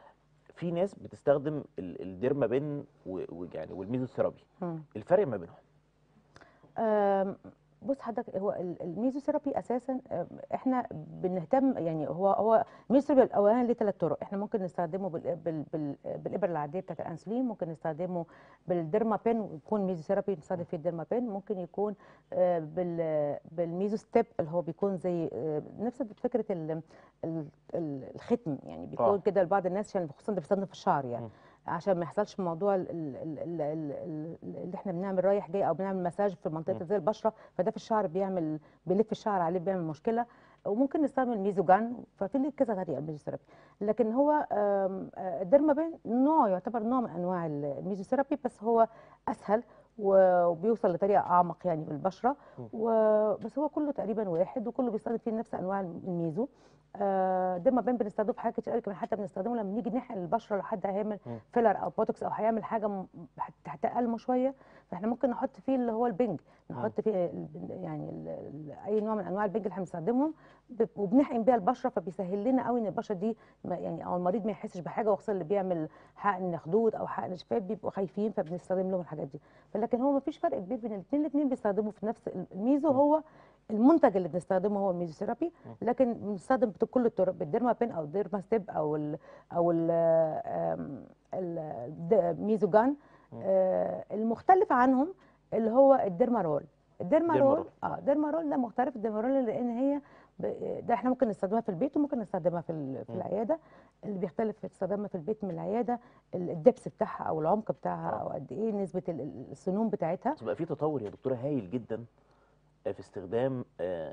في ناس بتستخدم ال- الديرمابين و- ويعني والميزوثيرابي مم. الفرق ما بينهم آم، بص حضرتك هو ال- الميزوثيرابي اساسا آم، احنا بنهتم يعني هو هو الميزوثيرابي اولا ليه ثلاث طرق احنا ممكن نستخدمه بال بال بال بالابره العاديه بتاعت الانسولين ممكن نستخدمه بالديرمابين ويكون ميزوثيرابي نستخدم فيه الديرمابين ممكن يكون آه، بال بالميزوستيب اللي هو بيكون زي آه، نفس فكره ال- ال- ال- الختم يعني بيكون آه. كده لبعض الناس عشان خصوصا ده بيستخدم في الشعر يعني مم. عشان ما يحصلش موضوع ال- ال- ال- ال- ال- ال- اللي احنا بنعمل رايح جاي او بنعمل مساج في منطقه مم. زي البشره فده في الشعر بيعمل بيلف الشعر عليه بيعمل مشكله وممكن نستخدم الميزوجان ففي ليه كذا طريقه الميزوثيرابي لكن هو آم، آه، الديرمابين نوع يعتبر نوع من انواع ال- الميزوثيرابي بس هو اسهل و- وبيوصل لطريقه اعمق يعني بالبشره مم. و- بس هو كله تقريبا واحد وكله بيستخدم فيه نفس انواع الميزو آه، ديرمابين بنستخدمه في حاجات كتير قوي كمان حتى بنستخدمه لما نيجي نحقن البشره لو حد هيعمل مم. فيلر او بوتوكس او هيعمل حاجه م- هت- هتقلمه شويه فاحنا ممكن نحط فيه اللي هو البنج نحط فيه ال- يعني ال- ال- اي نوع من انواع البنج اللي احنا بنستخدمهم ب- وبنحقن بيها البشره فبيسهل لنا قوي ان البشره دي ما يعني او المريض ما يحسش بحاجه وخصوصا اللي بيعمل حقن خدود او حقن شفاف بيبقوا خايفين فبنستخدم لهم الحاجات دي فلكن هو ما فيش فرق كبير بين الاثنين الاثنين بيستخدموا في نفس الميزو هو المنتج اللي بنستخدمه هو الميزوثيرابي لكن بنستخدم بكل الطرق بالديرما بين او الديرما ستيب او ال او ال آم، ال- الميزوجان آه، المختلف عنهم اللي هو الديرمارول الديرمارول ديرمارول. اه ديرمارول ده مختلف الديرمارول لان هي ب- ده احنا ممكن نستخدمها في البيت وممكن نستخدمها في ال- في مم. العياده اللي بيختلف في استخدامها في البيت من العياده ال- الدبس بتاعها او العمق بتاعها آه. او قد ايه نسبه ال- ال- السنون بتاعتها بس بقى في تطور يا دكتوره هايل جدا في استخدام آه،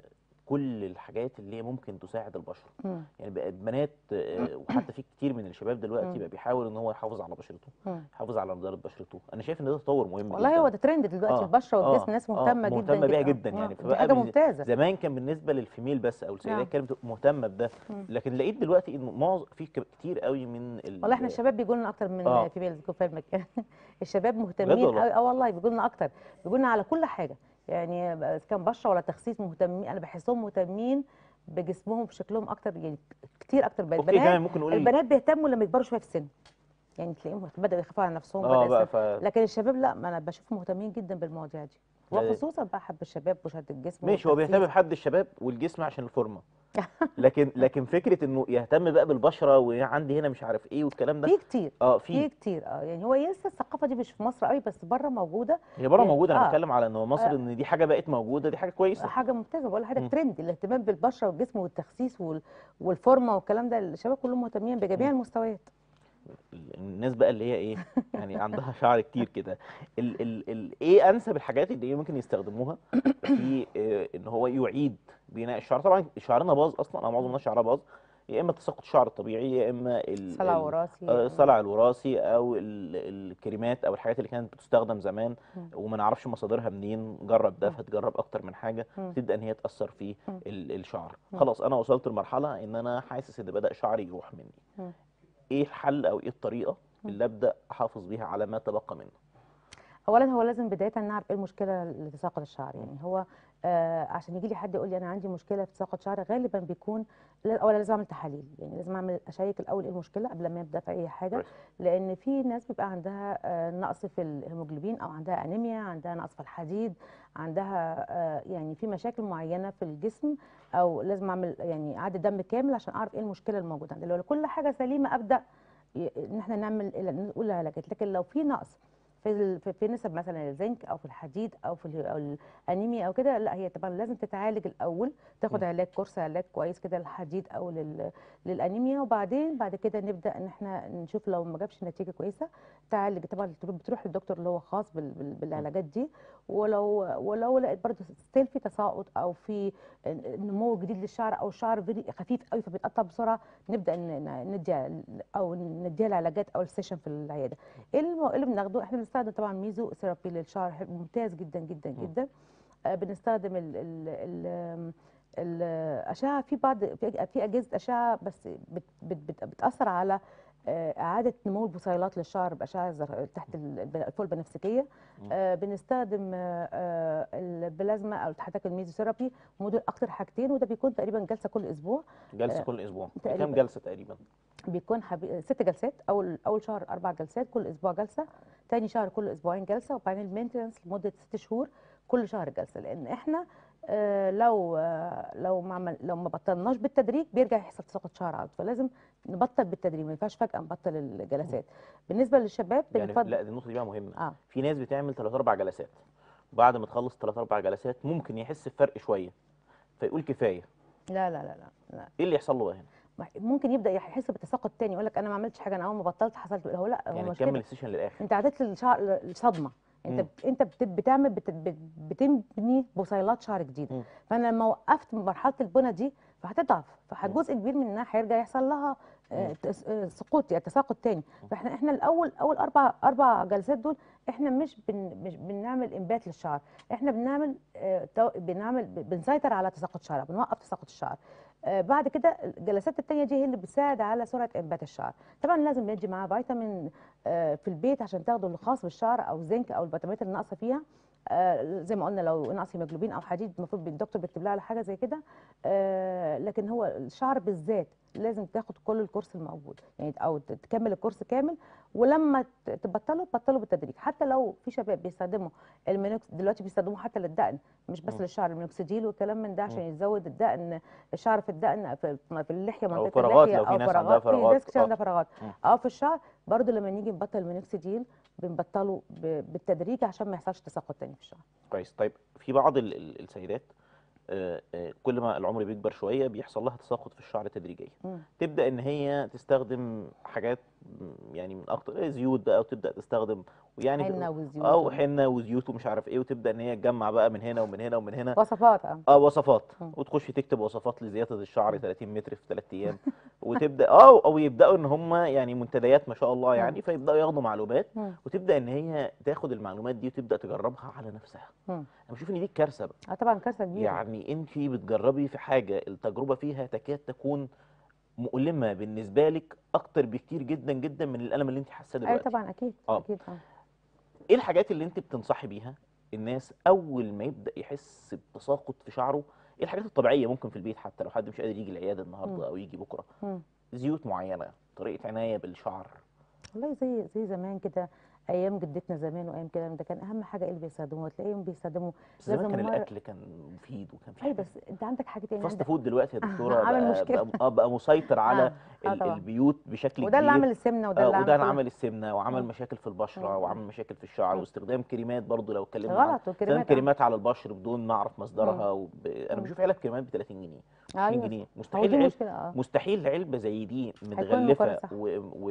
كل الحاجات اللي هي ممكن تساعد البشره مم. يعني بقى البنات آه، وحتى في كتير من الشباب دلوقتي مم. بقى بيحاول ان هو يحافظ على بشرته مم. يحافظ على نضاره بشرته انا شايف ان ده تطور مهم والله جدا هو ده ترند دلوقتي آه، البشره آه، والجسم الناس آه، مهتمه جدا مهتمة بيها آه، جدا آه، يعني، دي فبقى حاجه بالن- ممتازه زمان كان بالنسبه للفيميل بس او السيدات نعم. كانت بتبقى مهتمه بده مم. لكن لقيت دلوقتي انه معظم في ك- كتير قوي من ال- والله احنا الشباب بيجوا لنا اكتر من آه. في بيلز فيلمك الشباب مهتمين والله؟ قوي اه والله بيجوا لنا اكتر بيجوا لنا على كل حاجه يعني اذا كان بشره ولا تخسيس مهتمين انا بحسهم مهتمين بجسمهم بشكلهم اكتر يعني كتير اكتر بقى اوكي كمان البنات ممكن نقول البنات بيهتموا لما يكبروا شويه في السن يعني تلاقيهم بداوا يخافوا على نفسهم اه بدأ بقى السن- ف... لكن الشباب لا ما انا بشوفهم مهتمين جدا بالمواضيع دي لا، وخصوصا بقى حب الشباب وشد الجسم ماشي هو والتخسيس. بيهتم بحد الشباب والجسم عشان الفورمه لكن لكن فكره انه يهتم بقى بالبشره وعندي هنا مش عارف ايه والكلام ده في كتير اه في في كتير اه يعني هو لسه الثقافه دي مش في مصر قوي بس بره موجوده هي بره يعني- موجوده انا آه. بتكلم على ان هو مصر آه. ان دي حاجه بقت موجوده دي حاجه كويسه حاجه ممتازه بقول حاجه مم. ترند الاهتمام بالبشره والجسم والتخسيس وال... والفورمه والكلام ده الشباب كلهم مهتمين بجميع مم. المستويات الناس بقى اللي هي ايه يعني عندها شعر كتير كده ال ال ال ايه انسب الحاجات اللي ممكن يستخدموها في آه، ان هو يعيد بناء الشعر طبعا شعرنا باظ اصلا او معظم الناس شعرها باظ يا اما تساقط الشعر الطبيعي يا اما ال- صلع ال- وراثي آه، الصلع الوراثي او ال- الكريمات او الحاجات اللي كانت بتستخدم زمان مم. وما نعرفش مصادرها منين جرب ده مم. فتجرب اكتر من حاجه مم. تبدا ان هي تاثر في مم. ال- الشعر مم. خلاص انا وصلت لمرحله ان انا حاسس ان بدا شعري يروح مني مم. ايه الحل او ايه الطريقه مم. اللي ابدا احافظ بيها على ما تبقى منه اولا هو لازم بدايه نعرف ايه المشكله اللي تساقط الشعر يعني هو آه عشان يجي لي حد يقول لي انا عندي مشكله في تساقط شعر غالبا بيكون لا- اولا لازم اعمل تحاليل يعني لازم اعمل اشيك الاول ايه المشكله قبل ما ابدا في اي حاجه كويس. لان في ناس بيبقى عندها آه نقص في الهيموجلوبين او عندها انيميا عندها نقص في الحديد عندها آه يعني في مشاكل معينه في الجسم او لازم اعمل يعني اعاده دم كامل عشان اعرف ايه المشكله الموجوده عندي لو كل حاجه سليمه ابدا ي- ان احنا نعمل نقول علاجات لكن لو في نقص في ال- في- في نسب مثلا الزنك او في الحديد او في ال- أو الانيميا او كده لا هي طبعا لازم تتعالج الاول تاخد م. علاج كورس علاج كويس كده للحديد او لل للانيميا وبعدين بعد كده نبدا ان احنا نشوف لو ما جابش نتيجه كويسه تعالج طبعا بتروح- بتروح للدكتور اللي هو خاص بال- بال- بالعلاجات دي ولو ولو لقيت برضه ستيل في تساقط او في نمو جديد للشعر او الشعر فيري خفيف قوي فبيتقطع بسرعه نبدا ن- ن- ندي او نديها العلاجات او السيشن في العياده ايه الم- إيه اللي بناخده احنا بنستخدم طبعا ميزو ثيرابي للشعر حلو- ممتاز جدا جدا مم. جدا آه، بنستخدم ال ال ال الاشعه في بعض في في اجهزه اشعه بس بت بت بت بتاثر على آه، اعاده نمو البصيلات للشعر باشعه زر- تحت ال- الب- الفوق البنفسجيه مم. آه، بنستخدم آه، آه، البلازما او تحتك الميزوثيرابي ودول اكتر حاجتين وده بيكون تقريبا جلسه كل اسبوع جلسه آه، كل اسبوع تقريباً. كام جلسه تقريبا بيكون حبي... ست جلسات اول اول شهر اربع جلسات كل اسبوع جلسه تاني شهر كل اسبوعين جلسه وبعدين المينتنس لمده ست شهور كل شهر جلسه لان احنا آه لو آه لو ما عمل لو ما بطلناش بالتدريج بيرجع يحصل تساقط شعر عض فلازم نبطل بالتدريج ما ينفعش فجاه نبطل الجلسات بالنسبه للشباب يعني بنفضل لا دي النقطه دي بقى مهمه اه في ناس بتعمل ثلاث اربع جلسات بعد ما تخلص ثلاث اربع جلسات ممكن يحس بفرق شويه فيقول كفايه لا لا لا لا, لا. ايه اللي يحصل له بقى هنا ممكن يبدا يحس بالتساقط تاني يقول لك انا ما عملتش حاجه انا اول ما بطلت حصلت هو لا هو يعني مش تكمل كده السيشن للاخر انت عدت للشعر الصدمه انت مم. بت... انت بت... بتعمل بت... بت... بتبني بصيلات شعر جديده مم. فانا لما وقفت من مرحله البنى دي فهتضعف فجزء كبير منها هيرجع يحصل لها آه، مم. تس- آه، سقوط يعني تساقط تاني فاحنا احنا الاول اول اربع اربع جلسات دول احنا مش بن... مش بنعمل انبات للشعر احنا بنعمل آه، تو... بنعمل ب- بنسيطر على تساقط الشعر بنوقف تساقط الشعر آه، بعد كده الجلسات التانية دي هي اللي بتساعد على سرعه انبات الشعر طبعا لازم ندي معاه فيتامين آه، في البيت عشان تاخده الخاص بالشعر او زنك او الفيتامينات اللي ناقصه فيها آه، زي ما قلنا لو نقص هيموجلوبين او حديد المفروض الدكتور بيكتب لها على حاجه زي كده آه، لكن هو الشعر بالذات لازم تاخد كل الكورس الموجود يعني او ت- تكمل الكورس كامل ولما ت- تبطله تبطله بالتدريج حتى لو في شباب بيستخدموا المينوكس دلوقتي بيستخدموه حتى للدقن مش بس مم. للشعر المينوكسيديل والكلام من ده عشان يزود الدقن الشعر في الدقن في, في اللحيه أو منطقه فراغات اللحيه لو في او ناس عندها فراغات في فراغات. ناس كتير آه. عندها فراغات مم. اه في الشعر برضو لما نيجي نبطل المينوكسيديل بنبطله ب- بالتدريج عشان ما يحصلش تساقط تاني في الشعر كويس طيب في بعض ال- ال- السيدات آه، آه، كل ما العمر بيكبر شويه بيحصل لها تساقط في الشعر تدريجيا مم. تبدا ان هي تستخدم حاجات م، يعني من اكتر زيوت بقى وتبدا تستخدم ويعني حنه وزيوت او حنه وزيوت ومش عارف ايه وتبدا ان هي تجمع بقى من هنا ومن هنا ومن هنا وصفات اه اه وصفات مم. وتخش تكتب وصفات لزياده الشعر 30 متر في 3 ايام وتبدا اه او يبداوا ان هم يعني منتديات ما شاء الله يعني فيبداوا ياخدوا معلومات مم. وتبدا ان هي تاخد المعلومات دي وتبدا تجربها على نفسها مم. انا بشوف ان دي الكارثه بقى اه طبعا كارثه كبيره يعني انت بتجربي في حاجه التجربه فيها تكاد تكون مؤلمه بالنسبه لك اكتر بكتير جدا جدا من الالم اللي انت حاساه ايوه دلوقتي طبعا اكيد آه. اكيد اه ايه الحاجات اللي انت بتنصحي بيها الناس اول ما يبدا يحس بتساقط في شعره ايه الحاجات الطبيعيه ممكن في البيت حتى لو حد مش قادر يجي العياده مم. النهارده او يجي بكره مم. زيوت معينه طريقه عنايه بالشعر والله زي زي زمان كده ايام جدتنا زمان وايام كده ده كان اهم حاجه ايه اللي بيستخدموها تلاقيهم بيستخدموا بس زمان لازم كان مرة- الاكل كان مفيد وكان في اي حاجات بس انت عندك حاجه تانية فاست عندك فود دلوقتي يا دكتوره عامل بقى, مشكلة. بقى, آه بقى مسيطر على آه. آه ال- طبعا. البيوت بشكل وده اللي كبير عمل السمنه وده آه، اللي وده اللي عمل عمل السمنه وعمل مم. مشاكل في البشره مم. وعمل مشاكل في الشعر مم. واستخدام كريمات برضو لو اتكلمنا عن غلط استخدام وكريمات آه. كريمات على البشر بدون ما اعرف مصدرها وب... انا مم. بشوف علب كريمات ب 30 جنيه 20 ايوه جنيه هو مستحيل دي علب مشكله اه مستحيل علبه زي دي هيكون متغلفه مكرر صح.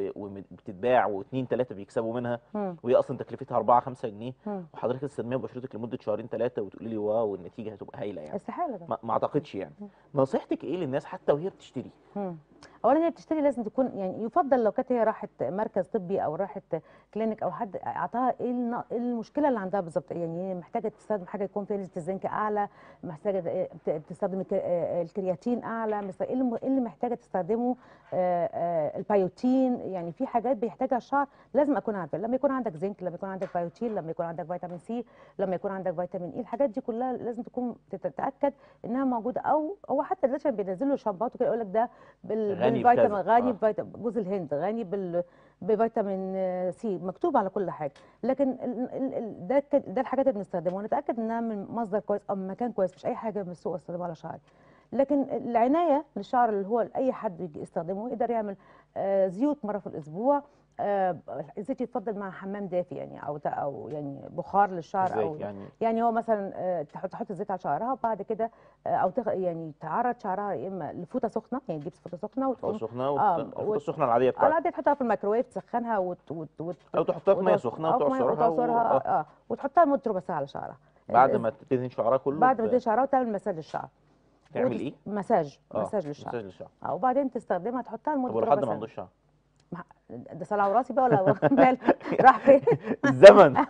وبتتباع واثنين ثلاثه بيكسبوا منها مم. وهي اصلا تكلفتها 4 5 جنيه مم. وحضرتك تستخدميها ببشرتك لمده شهرين ثلاثه وتقولي لي واو النتيجه هتبقى هايله يعني استحاله ده ما, ما اعتقدش يعني نصيحتك ايه للناس حتى وهي بتشتري مم. اولا هي بتشتري لازم تكون يعني يفضل لو كانت هي راحت مركز طبي او راحت كلينيك او حد اعطاها ايه النا- إيه المشكله اللي عندها بالظبط يعني هي محتاجه تستخدم حاجه يكون فيها نسبه الزنك اعلى محتاجه إيه ت- تستخدم الك- آه، الكرياتين اعلى مثلا ايه اللي- إيه اللي محتاجه تستخدمه آه، آه، البيوتين يعني في حاجات بيحتاجها الشعر لازم اكون عارفه لما يكون عندك زنك لما يكون عندك بيوتين لما يكون عندك فيتامين سي لما يكون عندك فيتامين اي الحاجات دي كلها لازم تكون تتاكد انها موجوده او هو حتى دلوقتي بينزلوا شامبوهات وكده يقول لك ده بال- غني بالفيتامين بكذا. غني آه. بفيتامين جوز الهند غني بال بفيتامين آه، سي مكتوب على كل حاجه لكن ال- ال- ال- ده ك- ده الحاجات اللي بنستخدمها ونتاكد انها من مصدر كويس او من مكان كويس مش اي حاجه من السوق استخدمها على شعري لكن العنايه للشعر اللي هو اي حد يجي يستخدمه يقدر يعمل آه، زيوت مره في الاسبوع آه، الزيت يتفضل مع حمام دافي يعني او او يعني بخار للشعر ازاي او يعني يعني هو مثلا آه، تحط تحط الزيت على شعرها وبعد كده آه، او تغ... يعني تعرض شعرها يا اما لفوطه سخنه يعني تجيب فوطه سخنه او وتقوم سخنه آه، وت- الفوطه وت- السخنه العاديه اه بتاعتك لا دي تحطها في الميكروويف تسخنها وت... وت... وت... او تحطها في ميه وتعص- سخنه أو في مية وتعصرها و... وتعصرها آه. اه وتحطها لمده ربع ساعه على شعرها بعد ال- ما تدهن شعرها كله بعد ما ب- تدهن شعرها وتعمل مساج للشعر تعمل وتس- ايه؟ مساج اه مساج للشعر مساج للشعر اه وبعدين تستخدمها تحطها طب لمده ولو ربع حد ما ساعه عندوش شعر مع- ده صلع وراسي بقى ولا مال راح فين الزمن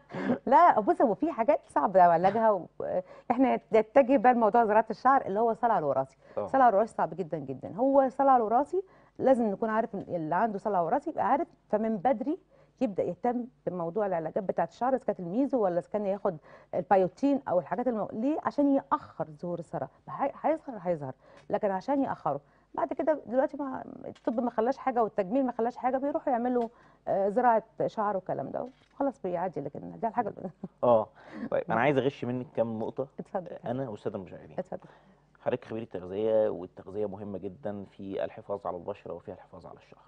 لا بص هو في حاجات صعب علاجها و... احنا نتجه بقى لموضوع زراعه الشعر اللي هو الصلع الوراثي آه. الصلع الوراثي صعب جدا جدا هو الصلع الوراثي لازم نكون عارف إن اللي عنده صلع وراثي يبقى عارف فمن بدري يبدا يهتم بموضوع العلاجات بتاعه الشعر اذا كانت الميزو ولا اذا كان ياخد البيوتين او الحاجات المو... ليه عشان ياخر ظهور الصلع هي- هيظهر هيظهر لكن عشان ياخره بعد كده دلوقتي ما الطب ما خلاش حاجه والتجميل ما خلاش حاجه بيروحوا يعملوا آه، زراعه شعر والكلام ده خلاص بيعدي لكن ده الحاجه اللي- اه طيب انا عايز اغش منك كام نقطه اتفضل انا والساده المشاهدين اتفضل حضرتك خبير التغذيه والتغذيه مهمه جدا في الحفاظ على البشره وفي الحفاظ على الشعر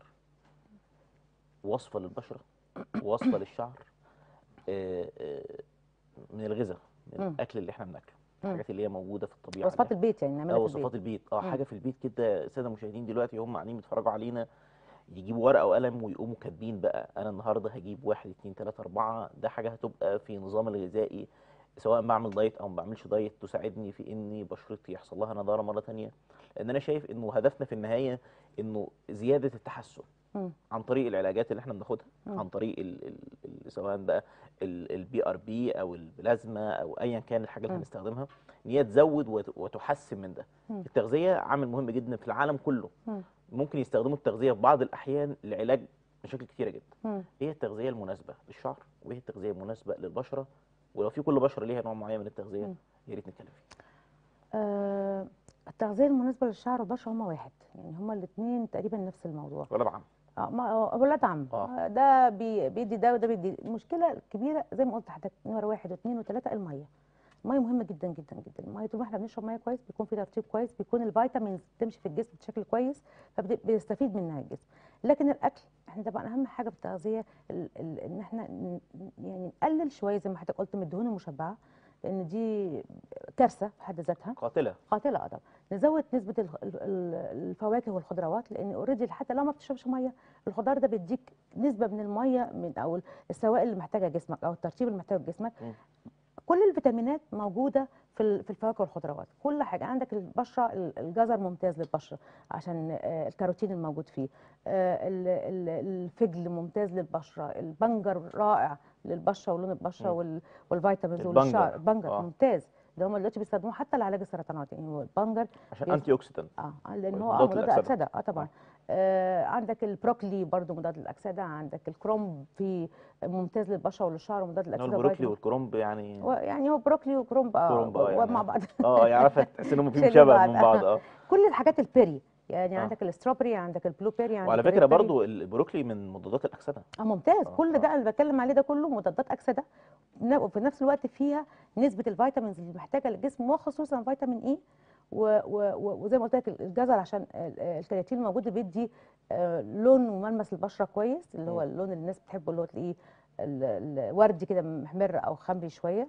وصفه للبشره وصفه للشعر آه، آه، من الغذاء من مم. الاكل اللي احنا بناكله مم. الحاجات اللي هي موجوده في الطبيعه وصفات اللي البيت يعني نعملها اه في وصفات البيت البيت اه مم. حاجه في البيت كده الساده المشاهدين دلوقتي هم قاعدين بيتفرجوا علينا يجيبوا ورقه وقلم ويقوموا كاتبين بقى انا النهارده هجيب واحد اتنين تلاته اربعه ده حاجه هتبقى في نظام الغذائي سواء بعمل دايت او ما بعملش دايت تساعدني في اني بشرتي يحصل لها نضاره مره تانية لان انا شايف انه هدفنا في النهايه انه زياده التحسن مم. عن طريق العلاجات اللي احنا بناخدها مم. عن طريق ال ال ال سواء بقى البي ار بي او البلازما او ايا كان الحاجه اللي مم. هنستخدمها ان هي تزود وت- وتحسن من ده مم. التغذيه عامل مهم جدا في العالم كله مم. ممكن يستخدموا التغذيه في بعض الاحيان لعلاج مشاكل كتيره جدا مم. ايه التغذيه المناسبه للشعر وايه التغذيه المناسبه للبشره ولو في كل بشره ليها نوع معين من التغذيه مم. يا ريت نتكلم فيه آه التغذيه المناسبه للشعر والبشره هما واحد يعني هما الاثنين تقريبا نفس الموضوع ولا بعم اه ما هو ولاد عم آه. آه. ده بي بيدي ده وده بيدي المشكله الكبيره زي ما قلت لحضرتك نمره واحد واثنين وثلاثه الميه الميه مهمه جدا جدا جدا الميه طول ما احنا بنشرب ميه كويس بيكون في ترطيب كويس بيكون الفيتامينز بتمشي في الجسم بشكل كويس فبيستفيد منها الجسم لكن الاكل احنا طبعا اهم حاجه في التغذيه ال- ال- ان احنا ن- يعني نقلل شويه زي ما حضرتك قلت من الدهون المشبعه لان دي كارثه في حد ذاتها قاتله قاتله اه طبعا نزود نسبه الخ- ال- ال- الفواكه والخضروات لان اوريدي حتى لو ما بتشربش ميه الخضار ده بيديك نسبه من الميه من او السوائل اللي محتاجها جسمك او الترطيب اللي محتاجه جسمك مم. كل الفيتامينات موجوده في ال- في الفواكه والخضروات كل حاجه عندك البشره ال- الجزر ممتاز للبشره عشان آه، الكاروتين الموجود فيه آه، ال- ال- الفجل ممتاز للبشره البنجر رائع للبشره ولون البشره مم. وال- والفيتامينز البنجر. والشعر البنجر آه. ممتاز ده هم دلوقتي بيستخدموه حتى لعلاج السرطانات يعني هو البنجر عشان بيز- انتي اوكسيدنت اه لان كويس، هو مضاد آه مضاد للأكسدة. الاكسده اه طبعا آه عندك البروكلي برضو مضاد للاكسده عندك الكرومب في ممتاز للبشره وللشعر ومضاد للاكسده البروكلي وفيتامين- والكرنب يعني و- يعني هو بروكلي وكرومب اه كرومب، آه، يعني مع بعض اه يعرفها تحس انهم فيهم شايلين شبه بعض. من بعض اه كل الحاجات البيري يعني آه. عندك الاستروبري عندك البلو بيري عندك وعلى فكره الريد بيري. برضو البروكلي من مضادات الاكسده اه ممتاز آه، كل آه. ده اللي بتكلم عليه ده كله مضادات اكسده ن- وفي نفس الوقت فيها نسبه الفيتامينز اللي محتاجها للجسم وخصوصا فيتامين اي و- و- و- وزي ما قلت لك الجزر عشان ال- الكرياتين الموجود بيدي آه، لون وملمس البشره كويس اللي هو مم. اللون اللي الناس بتحبه اللي هو تلاقيه ال- الوردي كده محمر او خمري شويه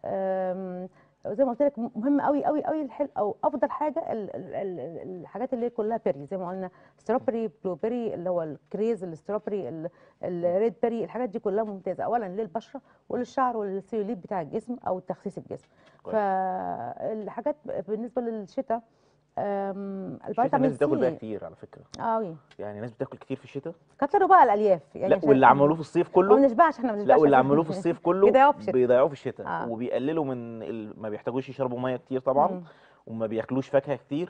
آم، زي ما قلت لك مهم قوي قوي قوي الحل او افضل حاجه ال- ال- ال- الحاجات اللي هي كلها بيري زي ما قلنا ستروبري بلو بيري اللي هو الكريز الستروبري ال- الريد بيري الحاجات دي كلها ممتازه اولا للبشره وللشعر وللسيوليت بتاع الجسم او تخسيس الجسم كويس. فالحاجات بالنسبه للشتاء آم، الشتاء الفيتامين الناس بتاكل بقى سي كتير على فكره اه يعني الناس بتاكل كتير في الشتاء كتروا بقى الالياف يعني لا عشان- واللي عملوه في الصيف ما كله بنشبعش احنا ما بنشبعش لا واللي عشان- عملوه في الصيف كله بيضيعوه في الشتاء. بيضيعوه في الشتاء آه. وبيقللوا من ال... ما بيحتاجوش يشربوا ميه كتير طبعا مم. وما بياكلوش فاكهه كتير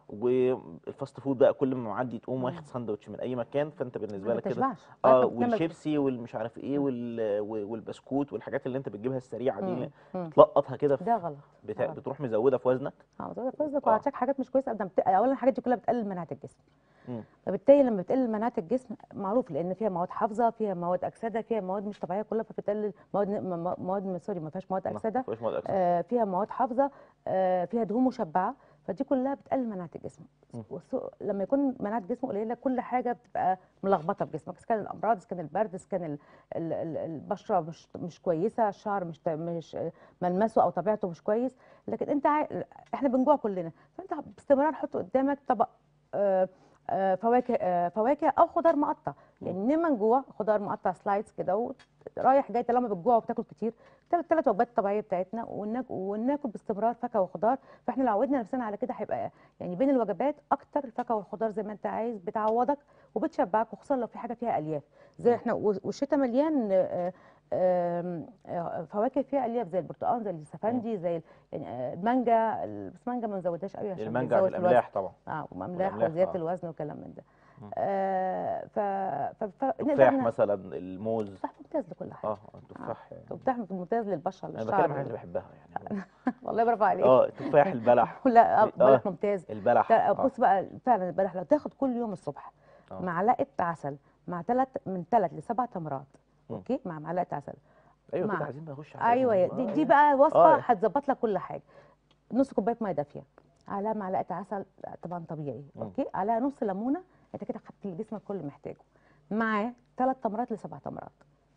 والفاست فود بقى كل ما معدي تقوم مم. واخد ساندوتش من اي مكان فانت بالنسبه ما لك كده بتشبعش اه طيب بتعمل- والشيبسي والمش عارف ايه مم. وال... والبسكوت والحاجات اللي انت بتجيبها السريعه دي مم. مم. تلقطها كده في- ده غلط بتا... غلط. بتروح مزوده في وزنك اه زود فوزك آه. وهتشك حاجات مش كويسه قدام اولا الحاجات دي كلها بتقلل مناعه الجسم مم. فبالتالي لما بتقلل مناعه الجسم معروف لان فيها مواد حافظه فيها مواد اكسده فيها مواد مش طبيعيه كلها فبتقلل مواد م- م- مواد سوري ما فيهاش مواد ما اكسده فيهوش مواد أكسدة. آه فيها مواد حافظه آه فيها دهون مشبعه فدي كلها بتقلل مناعه الجسم مم. والسو- لما يكون مناعه الجسم قليله كل حاجه بتبقى ملخبطه في جسمك اذا كان الامراض اذا كان البرد اذا كان ال- ال- ال- البشره مش مش كويسه الشعر مش ت- مش ملمسه او طبيعته مش كويس لكن انت عا... احنا بنجوع كلنا فانت باستمرار حط قدامك طبق آه، آه، فواكه آه، فواكه او خضار مقطع يعني لما نجوع خضار مقطع سلايدز كده ورايح جاي طالما بتجوع وبتاكل كتير ثلاث وجبات طبيعيه بتاعتنا وناكل وناكل باستمرار فاكهه وخضار فاحنا لو عودنا نفسنا على كده هيبقى يعني بين الوجبات اكتر الفاكهه والخضار زي ما انت عايز بتعوضك وبتشبعك وخصوصا لو في حاجه فيها الياف زي احنا والشتاء مليان آه، آم، آه، فواكه فيها الياف زي البرتقال زي السفندي زي ال- يعني آه، المانجا ال- بس المانجا ما نزودهاش قوي عشان المانجا بتزود في الوزن الاملاح طبعا اه واملاح والأملاح، وزياده آه. الوزن وكلام من ده مم. آه ف ف ف نقدر تفاح ن- مثلا الموز تفاح ممتاز لكل حاجه اه التفاح يعني تفاح ممتاز للبشره انا للشعر بتكلم عن الحاجات اللي بحبها يعني والله برافو عليك اه التفاح البلح لا آه، آه. بلح ممتاز البلح ده- آه. بص بقى فعلا البلح لو تاخد كل يوم الصبح آه. معلقه عسل مع ثلاث من ثلاث لسبع تمرات مم. اوكي مع معلقه عسل ايوه مع- كده عايزين نخش على ايوه الحاجات دي, آه، دي يعني. بقى وصفه آه. هتظبط لك كل حاجه نص كوبايه ميه دافيه على معلقه عسل طبعا طبيعي مم. اوكي على نص ليمونه انت كده خدت اللي جسمك كله محتاجه معاه ثلاث تمرات لسبع تمرات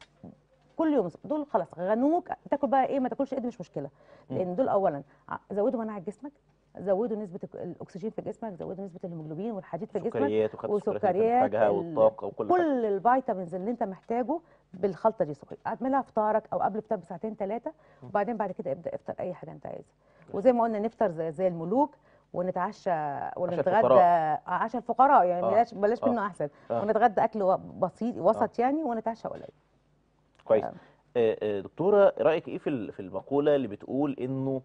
كل يوم دول خلاص غنوك تاكل بقى ايه ما تاكلش ايه دي مش مشكله مم. لان دول اولا ع- زودوا مناعه جسمك زودوا نسبه الك- الاكسجين في جسمك زودوا نسبه الهيموجلوبين والحديد في جسمك سكريات وخدت السكريات اللي وسكريات انت محتاجها ال- والطاقه وكل حاجه كل الفيتامينز اللي انت محتاجه بالخلطه دي صحي اعملها فطارك او قبل الفطار بساعتين ثلاثه وبعدين بعد كده ابدا افطر اي حاجه انت عايزها وزي ما قلنا نفطر زي, زي الملوك ونتعشى ونتغدى الفقراء. عشاء الفقراء يعني آه. بلاش بلاش آه. منه احسن آه. ونتغدى اكل و- بسيط وسط يعني ونتعشى قليل كويس آه. آه، آه، دكتوره رايك ايه في ال- في المقوله اللي بتقول انه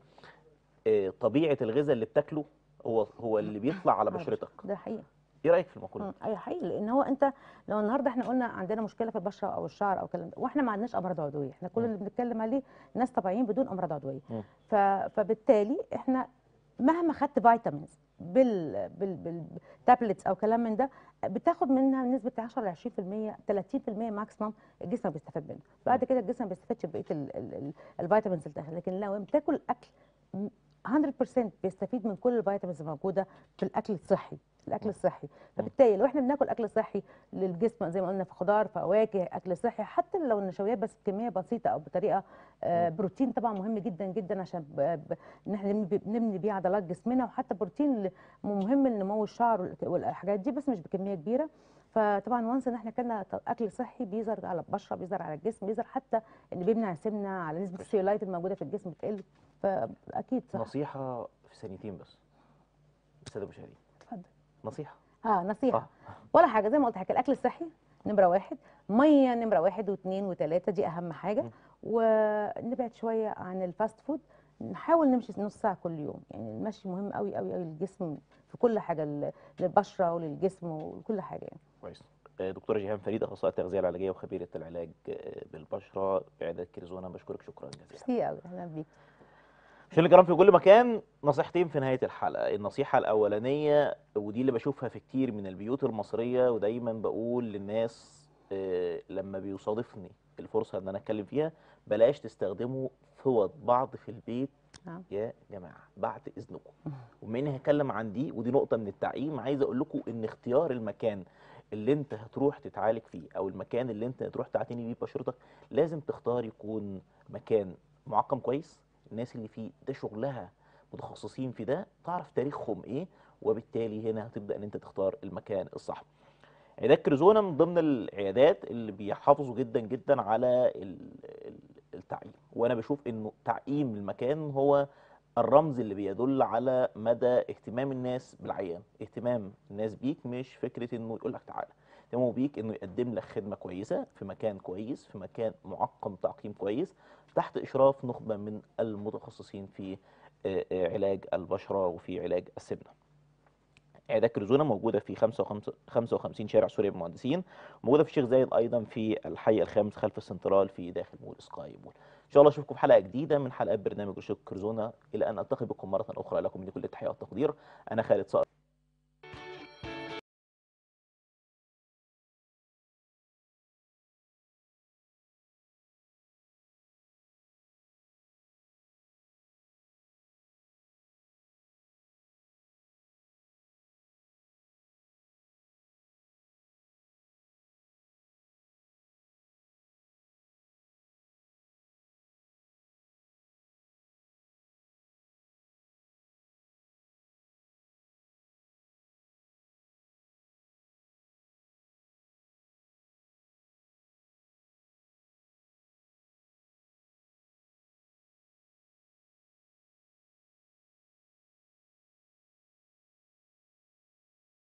آه، طبيعه الغذاء اللي بتاكله هو هو اللي بيطلع على على بشرتك ده حقيقي ايه رايك في المقوله مم. دي اي حقيقي لان هو انت لو النهارده احنا قلنا عندنا مشكله في البشره او الشعر او الكلام ده واحنا ما عندناش امراض عضويه احنا كل مم. اللي بنتكلم عليه ناس طبيعيين بدون امراض عضويه مم. ف... فبالتالي احنا مهما خدت فيتامينز بال بال بالتابلتس او كلام من ده بتاخد منها نسبه 10 ل 20% 30% ماكسيمم الجسم بيستفاد منه بعد كده الجسم ما بيستفادش ببقيه ال- ال- ال- الفيتامينز اللي داخل لكن لو بتاكل اكل م- 100% بيستفيد من كل الفيتامينز الموجوده في الاكل الصحي الاكل الصحي فبالتالي لو احنا بناكل اكل صحي للجسم زي ما قلنا في خضار فواكه اكل صحي حتى لو النشويات بس بكميه بسيطه او بطريقه آه، بروتين طبعا مهم جدا جدا عشان ب- ب- ان احنا نبني نبني بيه عضلات جسمنا وحتى بروتين ل- مهم لنمو الشعر والك- والحاجات دي بس مش بكميه كبيره فطبعا وانس ان احنا كنا ط- اكل صحي بيظهر على البشره بيظهر على الجسم بيظهر حتى ان بيمنع السمنه على نسبه السيولايت الموجوده في الجسم بتقل فاكيد صح نصيحه في ثانيتين بس الساده المشاهدين اتفضل نصيحه اه نصيحه اه ولا حاجه زي ما قلت لك الاكل الصحي نمره واحد ميه نمره واحد واثنين وثلاثه دي اهم حاجه م. ونبعد شويه عن الفاست فود نحاول نمشي نص ساعه كل يوم يعني المشي مهم قوي قوي قوي للجسم في كل حاجه لل- للبشره وللجسم وكل حاجه يعني كويس آه، دكتوره جيهان فريد اخصائيه التغذيه العلاجيه وخبيره العلاج آه، بالبشره بعياده كيرزونا بشكرك شكرا جزيلا ميرسي قوي اهلا بيك مشاهدينا الكرام في كل مكان نصيحتين في نهايه الحلقه النصيحه الاولانيه ودي اللي بشوفها في كتير من البيوت المصريه ودايما بقول للناس آه، لما بيصادفني الفرصه ان انا اتكلم فيها بلاش تستخدموا فوط بعض في البيت نعم. يا جماعه بعد اذنكم وبما اني هتكلم عن دي ودي نقطه من التعقيم عايز اقول لكم ان اختيار المكان اللي انت هتروح تتعالج فيه او المكان اللي انت هتروح تعتني بيه بشرتك لازم تختار يكون مكان معقم كويس الناس اللي فيه ده شغلها متخصصين في ده تعرف تاريخهم ايه وبالتالي هنا هتبدا ان انت تختار المكان الصح عيادات كريزونا من ضمن العيادات اللي بيحافظوا جدا جدا على ال- ال- التعقيم وانا بشوف انه تعقيم المكان هو الرمز اللي بيدل على مدى اهتمام الناس بالعيان اهتمام الناس بيك مش فكره انه يقول لك تعالى اهتمامه بيك انه يقدم لك خدمه كويسه في مكان كويس في مكان معقم تعقيم كويس تحت اشراف نخبه من المتخصصين في آه، آه، علاج البشره وفي علاج السمنه عيادات كريزونا موجوده في 55 55 شارع سوريا المهندسين موجوده في الشيخ زايد ايضا في الحي الخامس خلف السنترال في داخل مول سكاي مول ان شاء الله اشوفكم في حلقه جديده من حلقات برنامج رشيد كرزونا الى ان التقي بكم مره اخرى لكم مني كل التحيه والتقدير انا خالد صقر